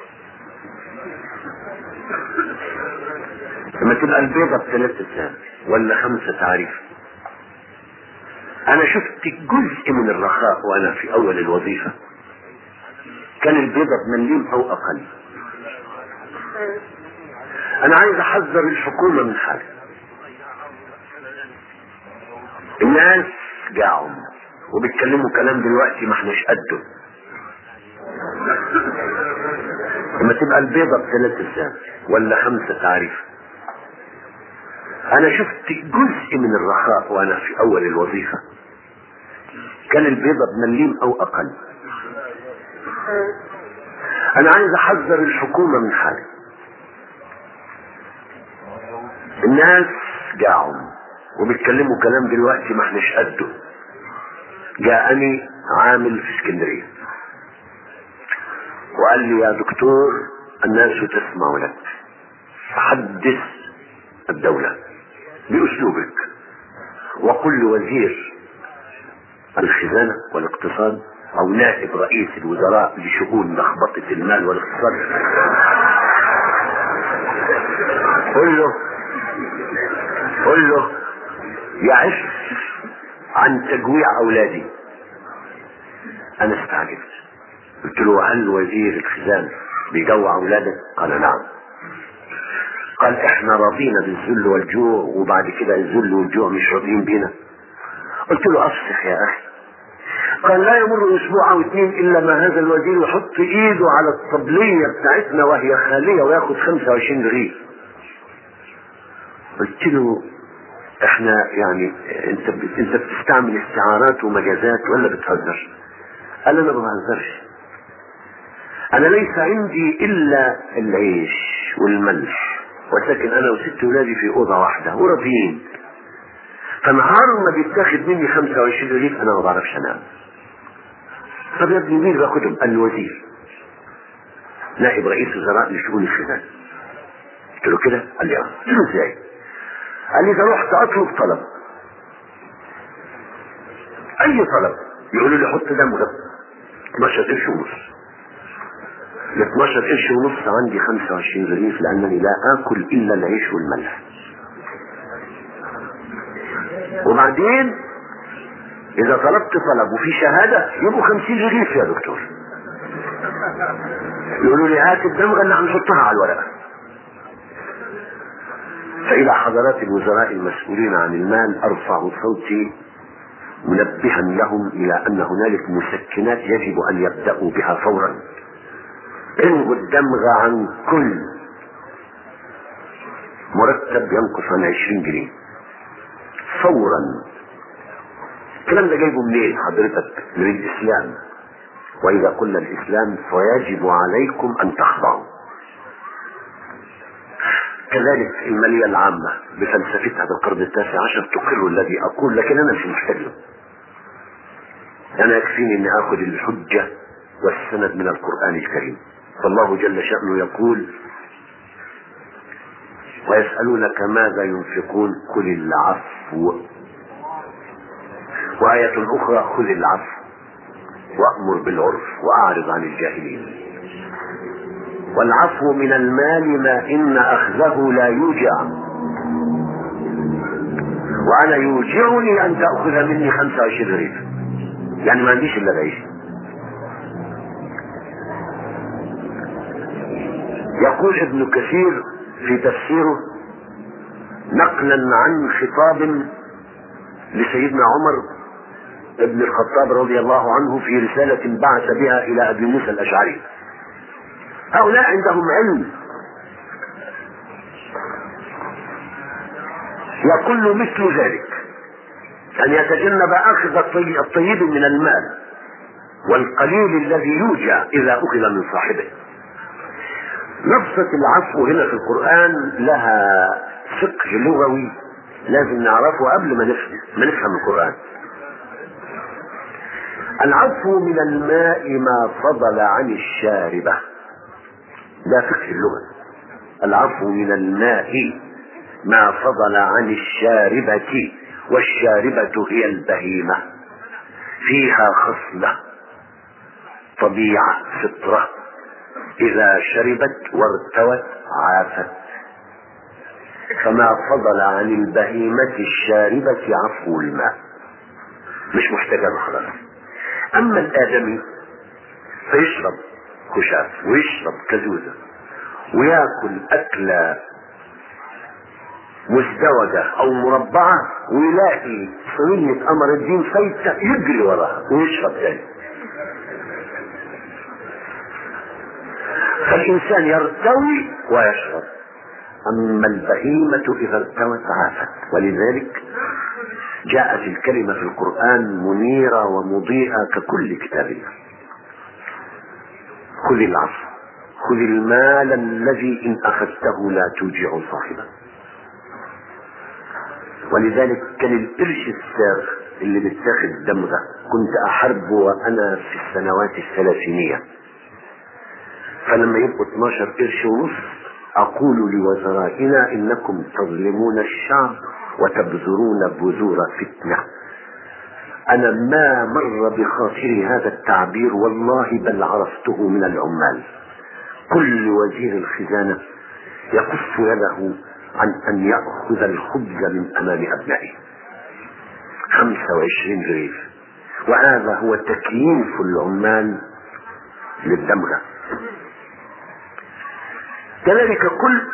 Speaker 1: لما تبقى البيضة بثلاثة ساعة ولا خمسة تعريف انا شفت جزء من الرخاء وانا في اول الوظيفة كان البيضة بمليم او اقل انا عايز احذر الحكومة من حاجة الناس جاعوا وبيتكلموا كلام دلوقتي ما احناش قده لما تبقى البيضة بثلاث ساعة ولا خمسة تعريف انا شفت جزء من الرخاء وانا في اول الوظيفة كان البيضة بمليم او اقل انا عايز احذر الحكومة من حاجة الناس جاعوا وبيتكلموا كلام دلوقتي ما احناش قده جاءني عامل في اسكندريه وقال لي يا دكتور الناس تسمع لك فحدث الدولة بأسلوبك وقل لوزير الخزانة والاقتصاد أو نائب رئيس الوزراء لشؤون لخبطة المال والاقتصاد قل له قل له يعف عن تجويع أولادي أنا استعجبت قلت له هل وزير الخزانة بيجوع أولادك؟ قال نعم قال احنا راضينا بالذل والجوع وبعد كده الذل والجوع مش راضيين بينا قلت له افسخ يا اخي قال لا يمر اسبوع او اثنين الا ما هذا الوزير يحط ايده على الطبلية بتاعتنا وهي خالية وياخد 25 رغيف قلت له احنا يعني انت انت بتستعمل استعارات ومجازات ولا بتهزر؟ قال انا ما بهزرش انا ليس عندي الا العيش والملح وساكن انا وست ولادي في اوضه واحده وراضيين فنهار ما بيتاخد مني 25 رغيف انا ما بعرفش انام طب يا ابني مين باخدهم؟ قال الوزير نائب رئيس وزراء لشؤون الخزانه قلت له كده؟ قال لي اه قلت له ازاي؟ قال لي اذا رحت اطلب طلب اي طلب يقولوا لي حط دمغه 12 قرش ونص ال 12 قرش ونص عندي 25 رغيف لانني لا اكل الا العيش والملح وبعدين اذا طلبت طلب وفي شهادة يبقوا 50 رغيف يا دكتور يقولوا لي هات الدمغة اللي هنحطها على الورقة فإلى حضرات الوزراء المسؤولين عن المال أرفع صوتي منبها لهم إلى أن هنالك مسكنات يجب أن يبدأوا بها فورا الغوا الدمغ عن كل مرتب ينقص عن 20 جنيه فورا الكلام ده جايبه منين حضرتك من الإسلام وإذا قلنا الإسلام فيجب عليكم أن تخضعوا كذلك المالية العامة بفلسفتها بالقرن التاسع عشر تقر الذي أقول لكن أنا مش محتاج له أنا يكفيني أني آخذ الحجة والسند من القرآن الكريم فالله جل شأنه يقول ويسألونك ماذا ينفقون قل العفو وآية أخرى خذ العفو وأمر بالعرف وأعرض عن الجاهلين والعفو من المال ما إن أخذه لا يوجع وأنا يوجعني أن تأخذ مني 25 رغيف يعني ما عنديش إلا بعيش يقول ابن كثير في تفسيره نقلا عن خطاب لسيدنا عمر ابن الخطاب رضي الله عنه في رسالة بعث بها إلى أبي موسى الأشعري هؤلاء عندهم علم يقول مثل ذلك أن يتجنب أخذ الطيب من المال والقليل الذي يوجع إذا أخذ من صاحبه لفظة العفو هنا في القرآن لها فقه لغوي لازم نعرفه قبل ما نفهم ما نفهم القرآن العفو من الماء ما فضل عن الشاربة ده فقه اللغة العفو من الماء ما فضل عن الشاربة والشاربة هي البهيمة فيها خصلة طبيعة فطرة إذا شربت وارتوت عافت فما فضل عن البهيمة الشاربة عفو الماء مش محتاجة خلاص أما الآدمي فيشرب خشاف ويشرب كزوزة وياكل أكلة مزدوجة أو مربعة ويلاقي صينية قمر الدين فايتة يجري وراها ويشرب تاني فالإنسان يرتوي ويشرب أما البهيمة إذا ارتوت عافت ولذلك جاءت الكلمة في القرآن منيرة ومضيئة ككل كتاب الله خذ العفو خذ المال الذي إن أخذته لا توجع صاحبه ولذلك كان القرش الساغ اللي بيتاخد دمغة كنت أحاربه وأنا في السنوات الثلاثينية فلما يبقوا 12 قرش ونص أقول لوزرائنا إنكم تظلمون الشعب وتبذرون بذور فتنة أنا ما مر بخاطري هذا التعبير والله بل عرفته من العمال كل وزير الخزانة يكف يده عن أن يأخذ الخبز من أمام أبنائه 25 رغيف وهذا هو تكييف العمال للدمغة كذلك قلت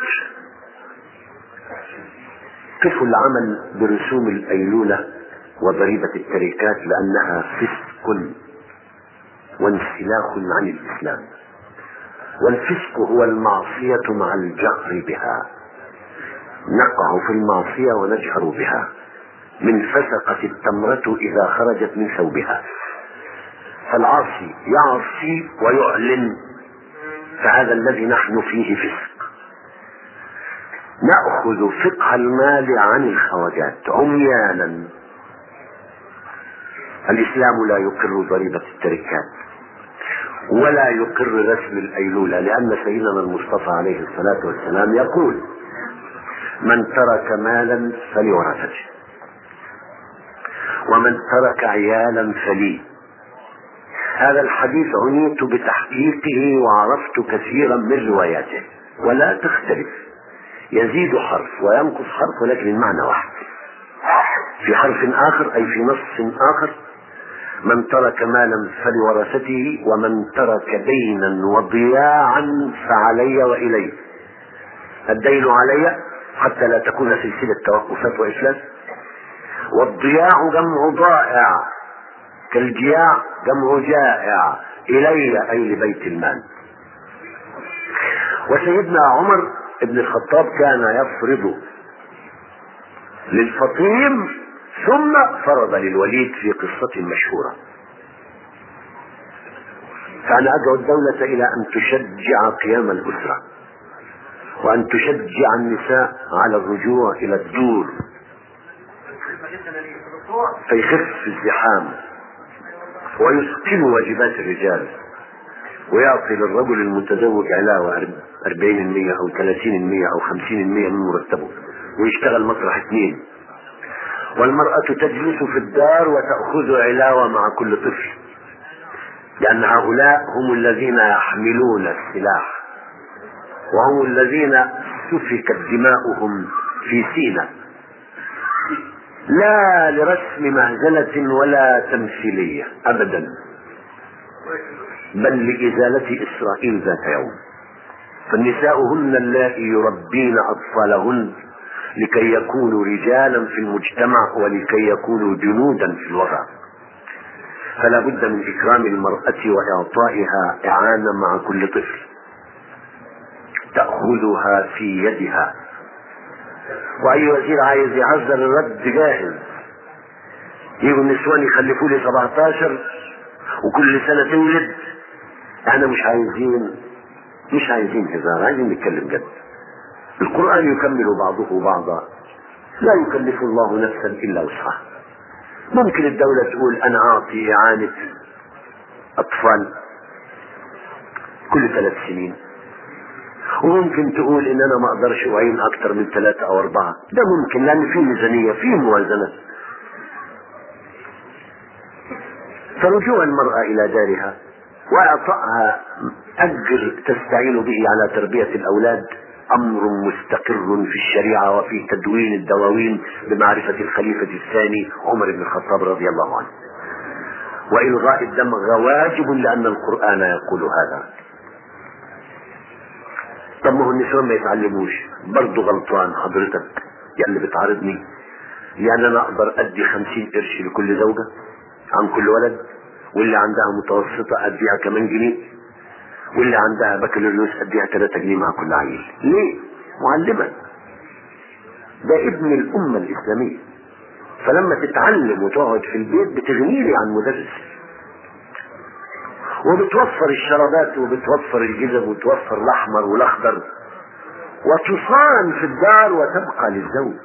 Speaker 1: قفوا العمل برسوم الأيلولة وضريبة التركات لأنها فسق وانسلاخ عن الإسلام والفسق هو المعصية مع الجهر بها نقع في المعصية ونجهر بها من فسقت التمرة إذا خرجت من ثوبها فالعاصي يعصي ويعلن فهذا الذي نحن فيه فسق نأخذ فقه المال عن الخواجات عميانا الإسلام لا يقر ضريبة التركات ولا يقر رسم الأيلولة لأن سيدنا المصطفى عليه الصلاة والسلام يقول من ترك مالا فلورثته ومن ترك عيالا فلي هذا الحديث عنيت بتحقيقه وعرفت كثيرا من رواياته ولا تختلف يزيد حرف وينقص حرف ولكن المعنى واحد في حرف آخر أي في نص آخر من ترك مالا فلورثته ومن ترك دينا وضياعا فعلي وإلي الدين علي حتى لا تكون سلسلة توقفات وإفلاس والضياع جمع ضائع كالجياع جمع جائع إلي أي لبيت المال وسيدنا عمر بن الخطاب كان يفرض للفطيم ثم فرض للوليد في قصة مشهورة كان أدعو الدولة إلى أن تشجع قيام الأسرة وأن تشجع النساء على الرجوع إلى الدور فيخف الزحام ويثقل واجبات الرجال ويعطي للرجل المتزوج علاوة 40% أو 30% أو 50% من مرتبه ويشتغل مطرح اثنين والمرأة تجلس في الدار وتأخذ علاوة مع كل طفل لأن هؤلاء هم الذين يحملون السلاح وهم الذين سفكت دماؤهم في سينا لا لرسم مهزلة ولا تمثيلية أبدا بل لإزالة إسرائيل ذات يوم فالنساء هن اللائي يربين أطفالهن لكي يكونوا رجالا في المجتمع ولكي يكونوا جنودا في الوضع فلا بد من إكرام المرأة وإعطائها إعانة مع كل طفل تأخذها في يدها وأي وزير عايز يعذر الرد جاهز يجوا النسوان يخلفوا لي 17 وكل سنة تولد احنا مش عايزين مش عايزين هزار عايزين نتكلم جد القرآن يكمل بعضه بعضا لا يكلف الله نفسا إلا وسعها ممكن الدولة تقول أنا أعطي إعانة أطفال كل ثلاث سنين وممكن تقول ان انا ما اقدرش اعين اكتر من ثلاثة او اربعة ده ممكن لان في ميزانية في موازنة فرجوع المرأة الى دارها واعطائها اجر تستعين به على تربية الاولاد امر مستقر في الشريعة وفي تدوين الدواوين بمعرفة الخليفة الثاني عمر بن الخطاب رضي الله عنه والغاء الدمغ واجب لان القرآن يقول هذا طب ما هو النسوان ما يتعلموش برضه غلطان حضرتك يا اللي بتعارضني يعني انا اقدر ادي خمسين قرش لكل زوجة عن كل ولد واللي عندها متوسطة اديها كمان جنيه واللي عندها بكالوريوس اديها 3 جنيه مع كل عيل ليه معلمة ده ابن الامة الاسلامية فلما تتعلم وتقعد في البيت بتغنيلي عن مدرس وبتوفر الشرابات وبتوفر الجزم وتوفر الاحمر والاخضر وتصان في الدار وتبقى للزوج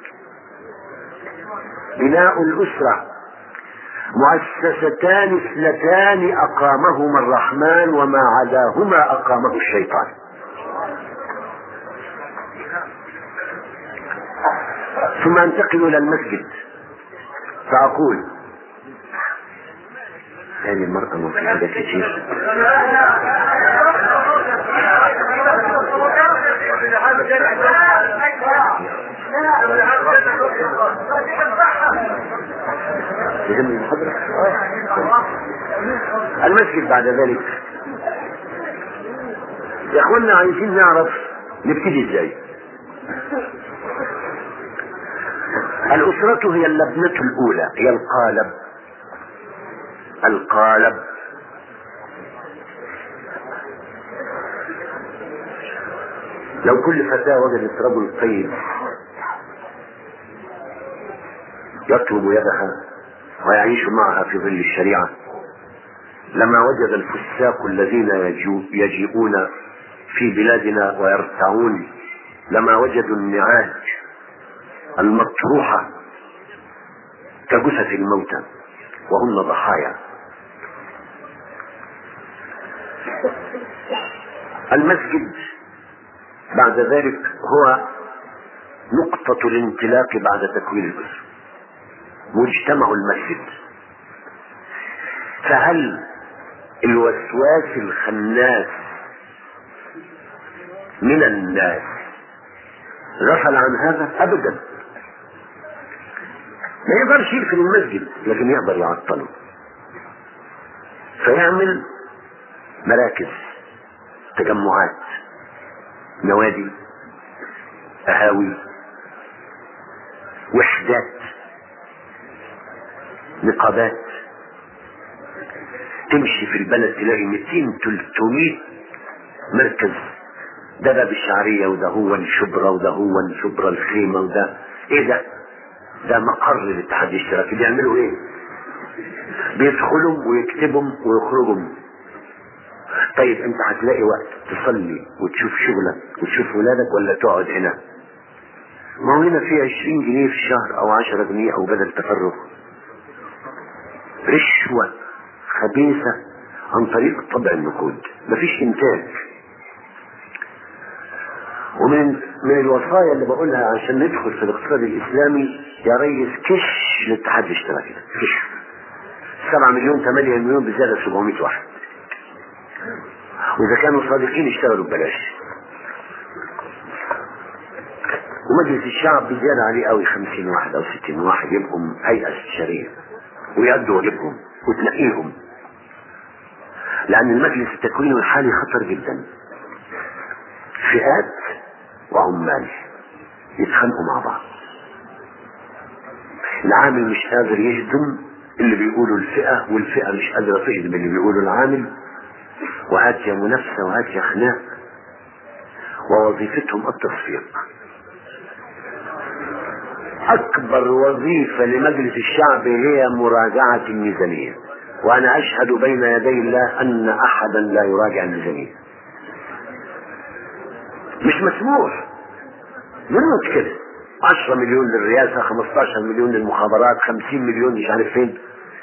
Speaker 1: بناء الاسره مؤسستان اثنتان اقامهما الرحمن وما عداهما اقامه الشيطان ثم انتقل الى المسجد فاقول هذه المرأة مفيدة كثير المسجد بعد ذلك يا اخوانا عايزين نعرف نبتدي ازاي الأسرة هي اللبنة الأولى هي القالب القالب لو كل فتاة وجدت رجل طيب يطلب يدها ويعيش معها في ظل الشريعة لما وجد الفساق الذين يجيئون في بلادنا ويرتعون لما وجدوا النعاج المطروحة كجثث الموتى وهن ضحايا المسجد بعد ذلك هو نقطة الانطلاق بعد تكوين الأسرة مجتمع المسجد فهل الوسواس الخناس من الناس غفل عن هذا ابدا ما يقدرش يقفل المسجد لكن يقدر يعطله فيعمل مراكز تجمعات نوادي قهاوي وحدات نقابات تمشي في البلد تلاقي 200 300 مركز ده باب الشعريه وده هو شبرا وده هو شبرا الخيمه وده ايه ده؟ ده مقر الاتحاد الاشتراكي بيعملوا ايه؟ بيدخلوا ويكتبوا ويخرجوا طيب انت هتلاقي وقت تصلي وتشوف شغلك وتشوف ولادك ولا تقعد هنا؟ ما هو هنا في 20 جنيه في الشهر او 10 جنيه او بدل تفرغ رشوة خبيثة عن طريق طبع النقود مفيش انتاج ومن من الوصايا اللي بقولها عشان ندخل في الاقتصاد الاسلامي يا ريس كش الاتحاد الاشتراكي ده كش 7 مليون 8 مليون بزياده 700 واحد واذا كانوا صادقين يشتغلوا ببلاش ومجلس الشعب بزيادة عليه قوي 50 واحد او 60 واحد يبقوا هيئة استشارية ويأدوا واجبهم وتنقيهم لأن المجلس التكويني الحالي خطر جدا فئات وعمال يتخانقوا مع بعض العامل مش قادر يهدم اللي بيقولوا الفئة والفئة مش قادرة تهدم اللي بيقولوا العامل وهات يا منافسة وهات يا خناق ووظيفتهم التصفيق أكبر وظيفة لمجلس الشعب هي مراجعة الميزانية وأنا أشهد بين يدي الله أن أحدا لا يراجع الميزانية مش مسموح منه كده 10 مليون للرئاسة 15 مليون للمخابرات 50 مليون مش عارف فين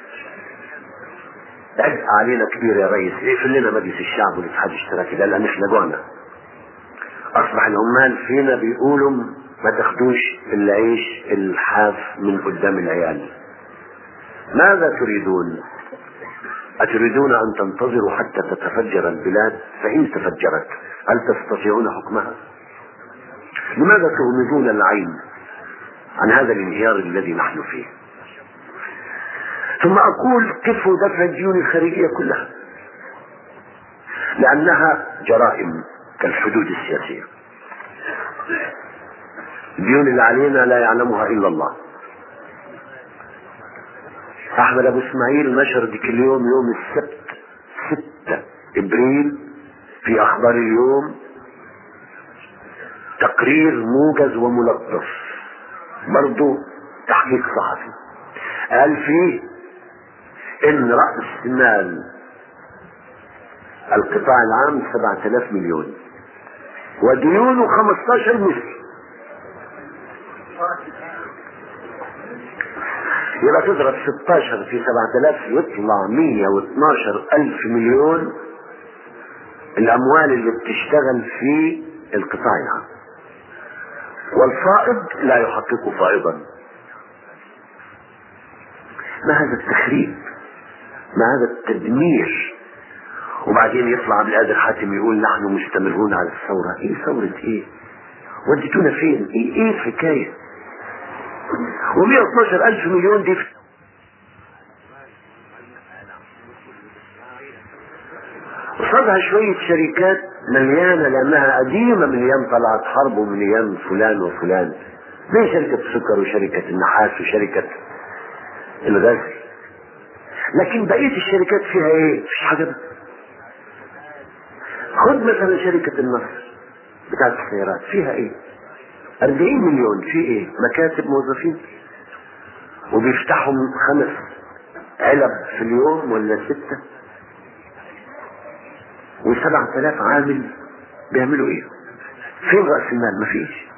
Speaker 1: عبء علينا كبير يا ريس اقفل لنا مجلس الشعب والاتحاد الاشتراكي ده لان احنا جوعنا اصبح العمال فينا بيقولوا ما تاخدوش العيش الحاف من قدام العيال ماذا تريدون أتريدون أن تنتظروا حتى تتفجر البلاد فإن تفجرت هل تستطيعون حكمها لماذا تغمضون العين عن هذا الانهيار الذي نحن فيه ثم أقول كفوا دفع الديون الخارجية كلها لأنها جرائم كالحدود السياسية الديون اللي علينا لا يعلمها إلا الله أحمد أبو إسماعيل نشر ديك اليوم يوم السبت 6 إبريل في أخبار اليوم تقرير موجز وملطف برضه تحقيق صحفي قال فيه ان رأس مال القطاع العام 7000 مليون وديونه 15 مليون يبقى تضرب 16 في 7000 يطلع 112 ألف مليون الأموال اللي بتشتغل في القطاع العام والفائض لا يحقق فائضا ما هذا التخريب ما هذا التدمير وبعدين يطلع عبد القادر حاتم يقول نحن مستمرون على الثورة ايه ثورة ايه وديتونا فين ايه ايه الحكاية و112 ألف مليون دي قصادها شوية شركات مليانة لأنها قديمة من أيام طلعت حرب ومن أيام فلان وفلان زي شركة السكر وشركة النحاس وشركة الغزل لكن بقية الشركات فيها ايه؟ مفيش حاجة بقى. خد مثلا شركة النصر بتاعت السيارات فيها ايه؟ 40 مليون في ايه؟ مكاتب موظفين وبيفتحوا خمس علب في اليوم ولا ستة وسبعة آلاف عامل بيعملوا ايه؟ فين رأس المال؟ مفيش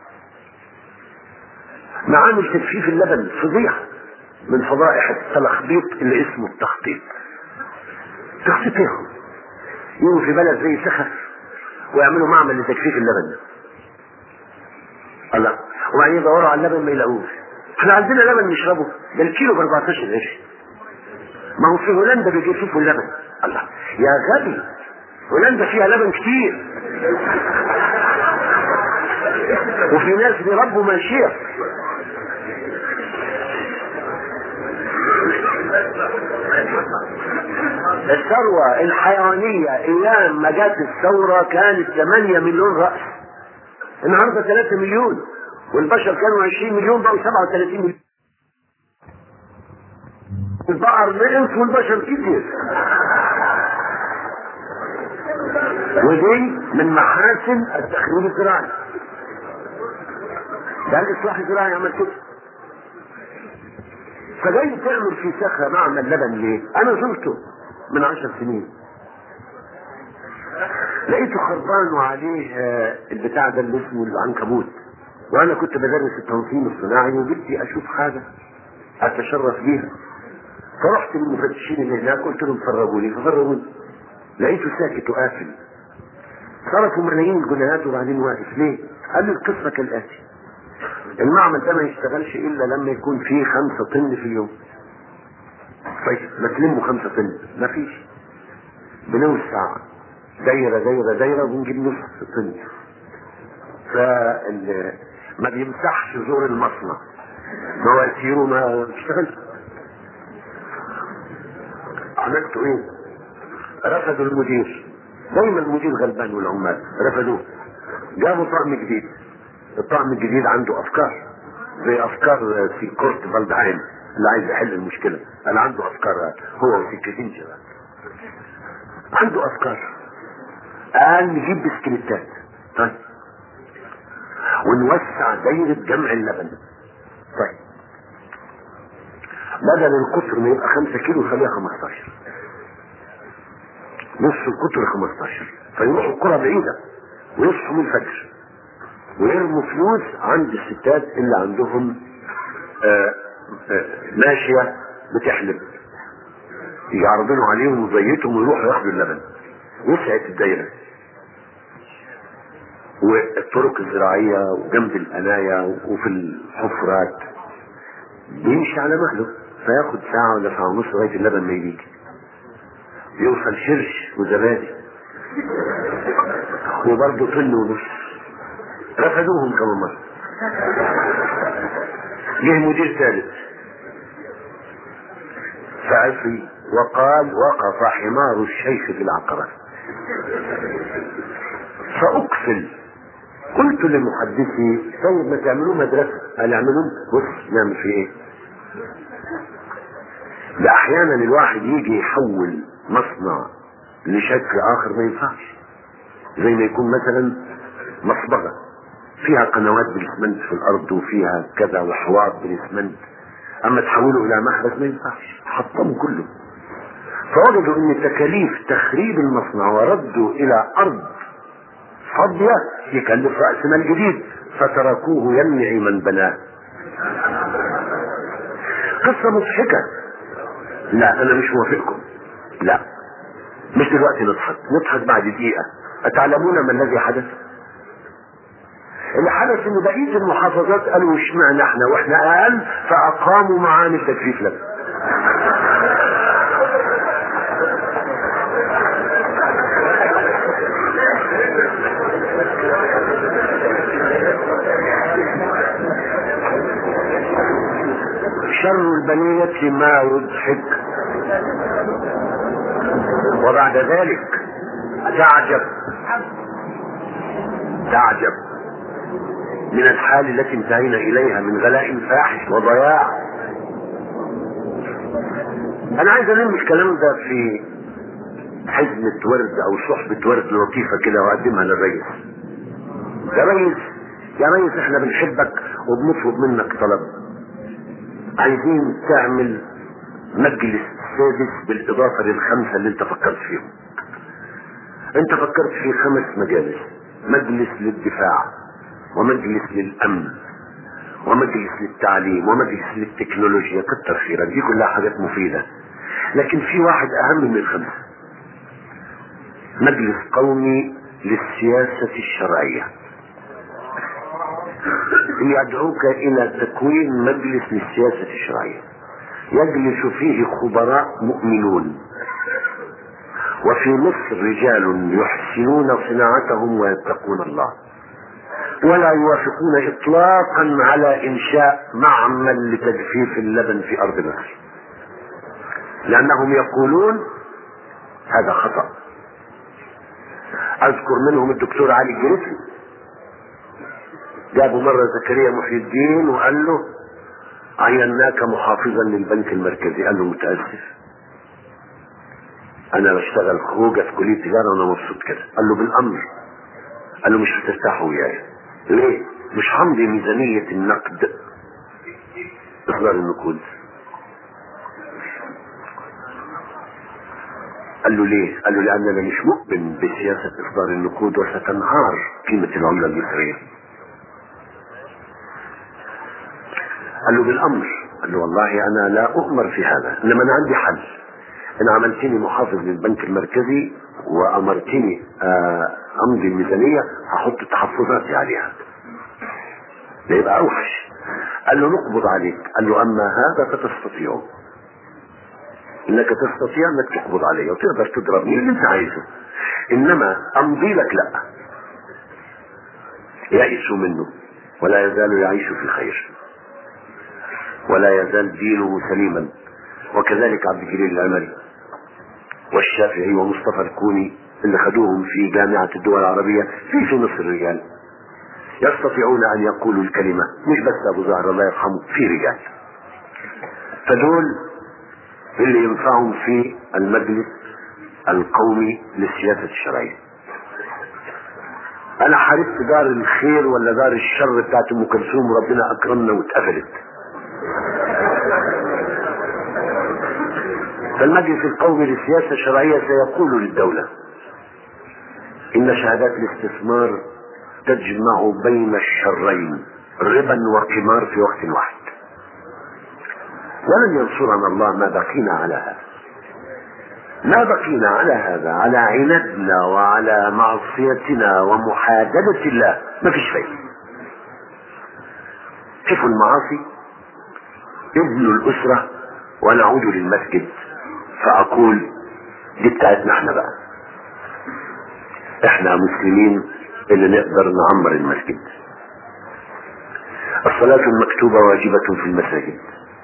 Speaker 1: معامل تجفيف اللبن فضيحة من فضائح التلخبيط اللي اسمه التخطيط تخطيط ايه هو؟ يجوا في بلد زي سخف ويعملوا معمل لتجفيف اللبن الله وبعدين يدوروا على اللبن ما يلاقوش احنا عندنا لبن نشربه ده الكيلو ب 14 قرش ما هو في هولندا بيجففوا اللبن الله يا غبي هولندا فيها لبن كتير وفي ناس بيربوا ماشيه الثروة الحيوانية أيام ما جت الثورة كانت 8 مليون رأس النهاردة 3 مليون والبشر كانوا 20 مليون بقوا 37 مليون البقر نقص والبشر كتير ودي من محاسن التخريب الزراعي ده الاصلاح الزراعي عمل كده فجاي تعمل في سخة معمل لبن ليه؟ انا زرته من عشر سنين لقيته خربان وعليه آه، البتاع ده اللي اسمه العنكبوت وانا كنت بدرس التنظيم الصناعي وبدي اشوف حاجه اتشرف بيها فرحت للمفتشين اللي هناك قلت لهم فرجوني ففرجوني لقيته ساكت وقافل صرفوا ملايين الجنيهات وبعدين واقف ليه؟ قال لي القصه كالاتي المعمل ده ما يشتغلش الا لما يكون فيه خمسة طن في اليوم طيب ما تلموا خمسة طن ما فيش بنوسع دايرة دايرة دايرة ونجيب نص طن فال ما بيمسحش زور المصنع مواسيره ما بتشتغلش عملتوا ايه؟ رفضوا المدير دايما المدير غلبان والعمال رفضوه جابوا طقم جديد الطقم الجديد عنده افكار زي افكار في كورت فالدهايم اللي عايز يحل المشكله انا عنده افكار هو وفي كيسنجر عنده افكار قال نجيب بسكليتات طيب ونوسع دايرة جمع اللبن طيب بدل القطر ما يبقى 5 كيلو خليها 15 نص القطر 15 فيروحوا القرى بعيدة ويصحوا من الفجر ويرموا فلوس عند الستات اللي عندهم آه، آه، ماشية بتحلب يعرضنوا عليهم وزيتهم ويروحوا ياخدوا اللبن وسعت الدايرة والطرق الزراعية وجنب القناية وفي الحفرات بيمشي على مهله فياخد ساعة ولا ساعة ونص لغاية اللبن ما يجي يوصل شرش وزبادي وبرضه طن ونص رفضوهم كمان مرة جه مدير ثالث فعصي وقال وقف حمار الشيخ في العقبة فأقفل قلت لمحدثي طيب ما تعملوه مدرسة قال اعملوه بص نعمل في ايه ده احيانا الواحد يجي يحول مصنع لشكل اخر ما ينفعش زي ما يكون مثلا مصبغة فيها قنوات بالاسمنت في الارض وفيها كذا وحواض بالاسمنت اما تحوله الى محبس ما ينفعش حطموا كله فوجدوا ان تكاليف تخريب المصنع ورده الى ارض فاضية يكلف رأس مال جديد فتركوه يمنع من بناه قصة مضحكة لا انا مش موافقكم لا مش دلوقتي نضحك نضحك بعد دقيقة أتعلمون ما الذي حدث اللي حدث ان بقية المحافظات قالوا اشمعنى احنا واحنا اقل فاقاموا معامل تجفيف لبن شر البلية ما يضحك وبعد ذلك تعجب تعجب من الحال التي انتهينا اليها من غلاء فاحش وضياع انا عايز الم الكلام ده في حزمة ورد او صحبة ورد لطيفة كده واقدمها للريس يا ريس يا ريس احنا بنحبك وبنطلب منك طلب عايزين تعمل مجلس سادس بالاضافة للخمسة اللي انت فكرت فيهم انت فكرت في خمس مجالس مجلس للدفاع ومجلس للامن ومجلس للتعليم ومجلس للتكنولوجيا كتر خيرك دي كلها حاجات مفيدة لكن في واحد اهم من الخمسة مجلس قومي للسياسة الشرعية يدعوك الى تكوين مجلس للسياسة الشرعية يجلس فيه خبراء مؤمنون وفي مصر رجال يحسنون صناعتهم ويتقون الله ولا يوافقون اطلاقا على انشاء معمل لتجفيف اللبن في ارض مصر لانهم يقولون هذا خطأ اذكر منهم الدكتور علي الجريفي جابوا مرة زكريا محي الدين وقال له عيناك محافظا للبنك المركزي قال له متأسف انا بشتغل خوجة في كلية تجارة وانا مبسوط كده قال له بالامر قال له مش هترتاحوا وياي ليه مش همضي ميزانية النقد اصدار النقود قال له ليه قال له لان انا مش مؤمن بسياسة اصدار النقود وستنهار قيمة العملة المصرية قال له بالامر قال له والله انا لا اؤمر في هذا انما انا عندي حل ان عملتني محافظ للبنك المركزي وامرتني امضي الميزانية هحط تحفظاتي عليها ده يبقى اوحش قال له نقبض عليك قال له اما هذا فتستطيع انك تستطيع انك تقبض علي وتقدر تضربني اللي انت عايزه انما امضي لك لا يئسوا منه ولا يزال يعيش في خير ولا يزال دينه سليما وكذلك عبد الجليل العمري والشافعي ومصطفى الكوني اللي خدوهم في جامعة الدول العربية في في مصر رجال يستطيعون ان يقولوا الكلمة مش بس ابو زهر الله يرحمه في رجال فدول اللي ينفعهم في المجلس القومي للسياسة الشرعية انا حاربت دار الخير ولا دار الشر بتاعت ام كلثوم وربنا اكرمنا واتقفلت فالمجلس القومي للسياسة الشرعية سيقول للدولة إن شهادات الاستثمار تجمع بين الشرين ربا وقمار في وقت واحد ولن ينصرنا الله ما بقينا على هذا ما بقينا على هذا على عنادنا وعلى معصيتنا ومحاددة الله ما فيش فايدة شوفوا المعاصي ابن الأسرة ونعود للمسجد فأقول دي بتاعتنا احنا بقى احنا مسلمين اللي نقدر نعمر المسجد الصلاة المكتوبة واجبة في المساجد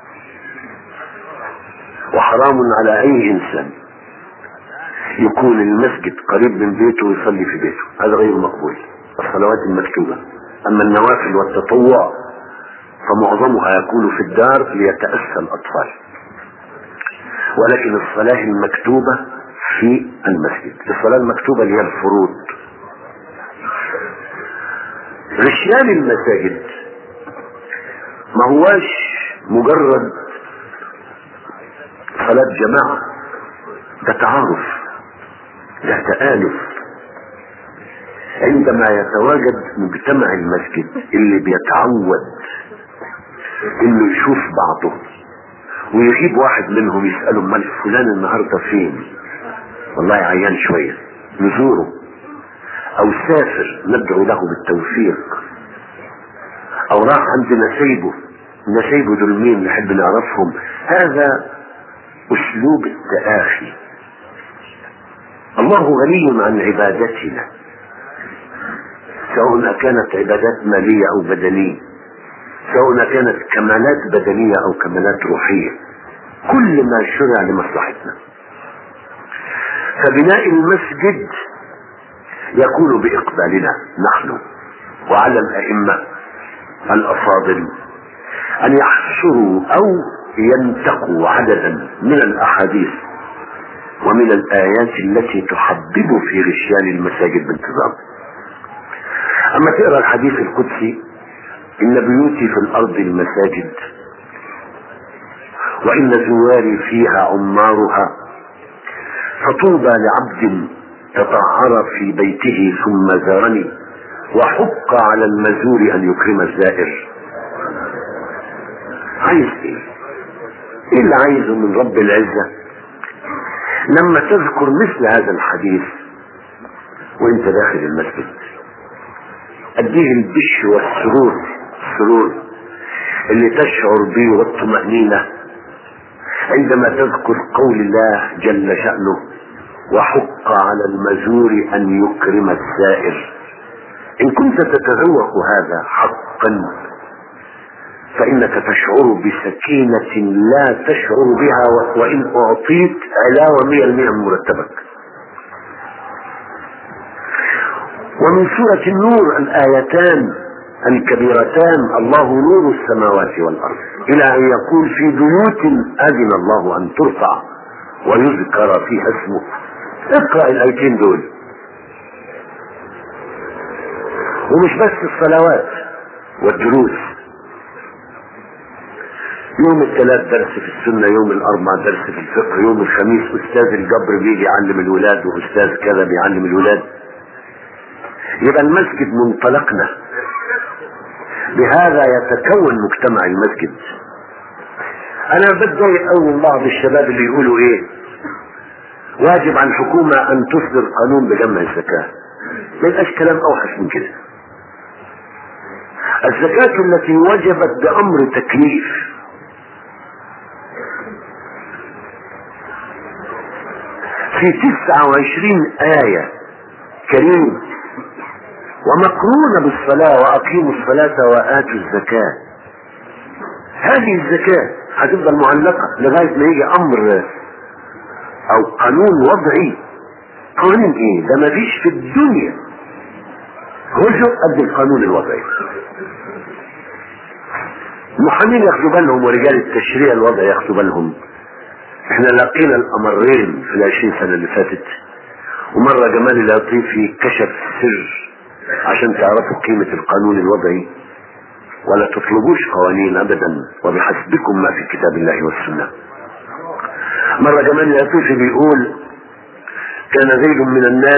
Speaker 1: وحرام على اي انسان يكون المسجد قريب من بيته ويصلي في بيته هذا غير مقبول الصلوات المكتوبة اما النوافل والتطوع فمعظمها يكون في الدار ليتأسى الاطفال ولكن الصلاة المكتوبة في المسجد الصلاة المكتوبة اللي هي الفروض رشيان المساجد ما هواش مجرد صلاة جماعة ده تعارف ده تآلف عندما يتواجد مجتمع المسجد اللي بيتعود انه يشوف بعضه ويغيب واحد منهم يسأله امال فلان النهاردة فين والله عيان شوية نزوره او سافر ندعو له بالتوفيق او راح عند نسيبه نسيبه دول مين نحب نعرفهم هذا اسلوب التآخي الله غني عن عبادتنا سواء كانت عبادات مالية او بدنية سواء كانت كمالات بدنية او كمالات روحية كل ما شرع لمصلحتنا فبناء المسجد يكون بإقبالنا نحن وعلى الأئمة الأفاضل أن يحصروا أو ينتقوا عددا من الأحاديث ومن الآيات التي تحبب في غشيان المساجد بانتظام أما تقرأ الحديث القدسي إن بيوتي في الأرض المساجد وإن زواري فيها عمارها فطوبى لعبد تطهر في بيته ثم زارني وحق على المزور أن يكرم الزائر عايز ايه ايه اللي عايزه من رب العزة لما تذكر مثل هذا الحديث وانت داخل المسجد اديه البش والسرور السرور اللي تشعر به والطمأنينة عندما تذكر قول الله جل شأنه وحق على المزور أن يكرم الزائر إن كنت تتذوق هذا حقا فإنك تشعر بسكينة لا تشعر بها وإن أعطيت علاوة مئة المئة من مرتبك ومن سورة النور الآيتان الكبيرتان الله نور السماوات والأرض إلى أن يقول في بيوت أذن الله أن ترفع ويذكر فيها اسمه اقرأ الآيتين دول ومش بس الصلوات والدروس يوم الثلاث درس في السنة يوم الأربع درس في الفقه يوم الخميس أستاذ الجبر بيجي يعلم الولاد وأستاذ كذا بيعلم الولاد يبقى المسجد منطلقنا بهذا يتكون مجتمع المسجد انا بتضايق قوي من بعض الشباب اللي يقولوا ايه واجب على الحكومة ان تصدر قانون بجمع الزكاة ما يبقاش كلام اوحش من كده الزكاة التي وجبت بامر تكليف في تسعة وعشرين آية كريم ومقرونة بالصلاة وأقيموا الصلاة وآتوا الزكاة هذه الزكاة هتفضل معلقة لغاية ما يجي أمر أو قانون وضعي قانون إيه؟ ده مفيش في الدنيا هجر قد القانون الوضعي المحامين ياخدوا بالهم ورجال التشريع الوضعي ياخدوا بالهم احنا لقينا الأمرين في العشرين سنة اللي فاتت ومرة جمال اللطيفي كشف سر عشان تعرفوا قيمة القانون الوضعي ولا تطلبوش قوانين ابدا وبحسبكم ما في كتاب الله والسنة مرة جمال العطيفي بيقول كان زيد من الناس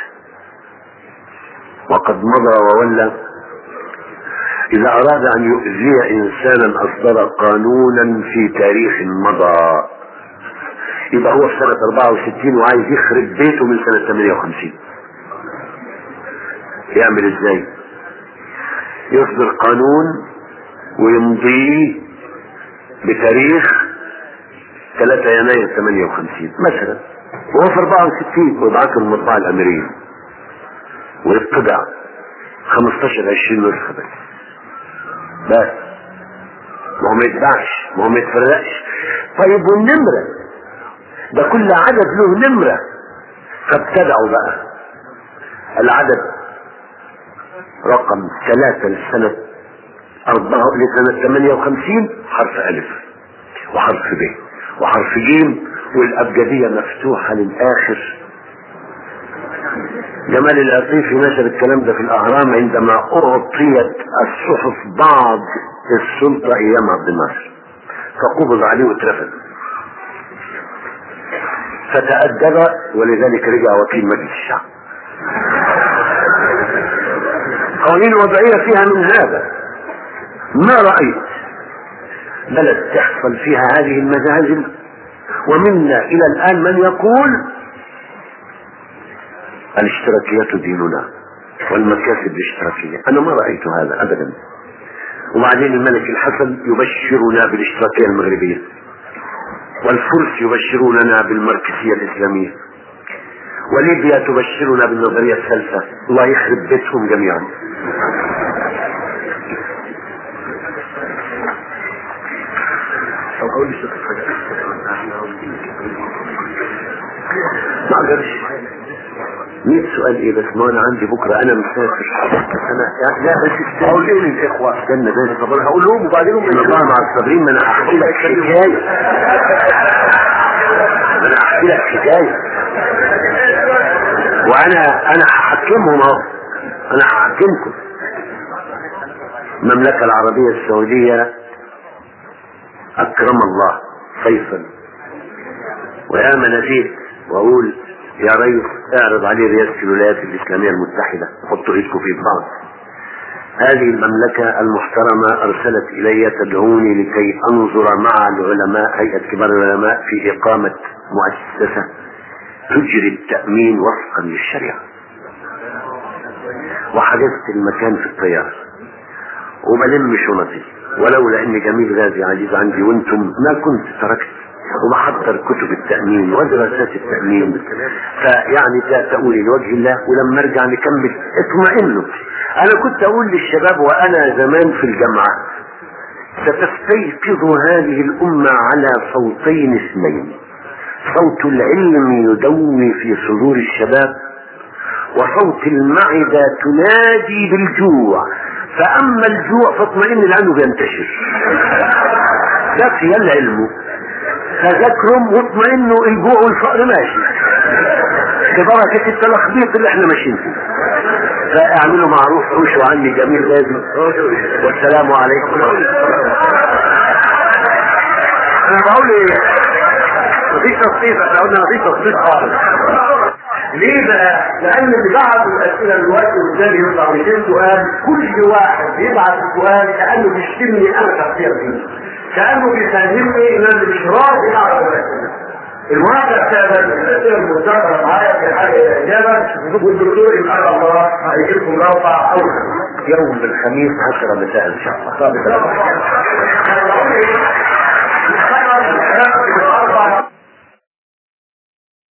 Speaker 1: وقد مضى وولى إذا أراد أن يؤذي إنسانا أصدر قانونا في تاريخ مضى يبقى هو في سنة 64 وعايز يخرب بيته من سنة 58 يعمل ازاي يصدر قانون ويمضيه بتاريخ 3 يناير 58 مثلا وهو في 64 ويبعثه المطبعة الأمريكية ويطبع 15 20 نسخة بس بس ما هو ما يتباعش ما هو ما يتفرقش طيب والنمرة ده كل عدد له نمرة فابتدعوا بقى العدد رقم ثلاثة لسنة أربعة لسنة ثمانية وخمسين حرف ألف وحرف ب وحرف جيم والأبجدية مفتوحة للآخر جمال العطيفي نشر الكلام ده في الأهرام عندما أعطيت الصحف بعض السلطة أيام عبد الناصر فقبض عليه واترفد فتأدب ولذلك رجع وكيل مجلس الشعب قوانين وضعية فيها من هذا ما رأيت بلد تحصل فيها هذه المزازل ومنا إلى الآن من يقول الاشتراكية ديننا والمكاسب الاشتراكية أنا ما رأيت هذا أبدا وبعدين الملك الحسن يبشرنا بالاشتراكية المغربية والفرس يبشروننا بالماركسية الإسلامية وليبيا تبشرنا بالنظرية الثالثة الله يخرب بيتهم جميعا أو أقول لك حاجة ما أقدرش 100 سؤال ايه بس ما انا عندي بكره انا مسافر انا لا بس
Speaker 2: اقول ايه للاخوه
Speaker 1: استنى بس
Speaker 2: طب انا هقول لهم وبعدين هم
Speaker 1: انا بقى مع الصابرين ما انا هحكي لك حكايه ما انا هحكي لك حكايه وانا انا هحكمهم اهو انا هحكمكم المملكه العربيه السعوديه اكرم الله فيصل ويا مناديل واقول يا ريس اعرض عليه رئاسة الولايات الإسلامية المتحدة حطوا ايدكم في بعض هذه المملكة المحترمة أرسلت إلي تدعوني لكي أنظر مع العلماء هيئة كبار العلماء في إقامة مؤسسة تجري التأمين وفقا للشريعة وحجزت المكان في الطيارة وما لمش ونصيب ولولا ان جميل غازي عزيز عندي وانتم ما كنت تركت وبحضر كتب التأمين ودراسات التأمين فيعني ده تقولي لوجه الله ولما ارجع نكمل اطمئنوا انا كنت اقول للشباب وانا زمان في الجامعة ستستيقظ هذه الامة على صوتين اثنين صوت العلم يدوي في صدور الشباب وصوت المعدة تنادي بالجوع فأما الجوع فاطمئن لأنه بينتشر كفي العلم تذكرهم واطمئنوا الجوع والفقر ماشي ببركة التلخبيط اللي احنا ماشيين فيه فاعملوا معروف عوشوا عني جميل لازم والسلام عليكم
Speaker 2: انا بقول ايه مفيش تصنيف احنا قلنا مفيش تصنيف خالص ليه بقى؟ لأن اللي بعتوا الأسئلة دلوقتي قدامي يطلع 200 سؤال كل واحد بيبعت السؤال كأنه بيشتمني أنا شخصيا فيه كأنه بيفهمني إن أنا مش راضي أعرف الأسئلة الواقع بتاع الأسئلة المستقبلة معايا في حاجة الإجابة والدكتور إن شاء الله هيجي لكم موقع أول
Speaker 1: يوم الخميس 10 مساء ان شاء الله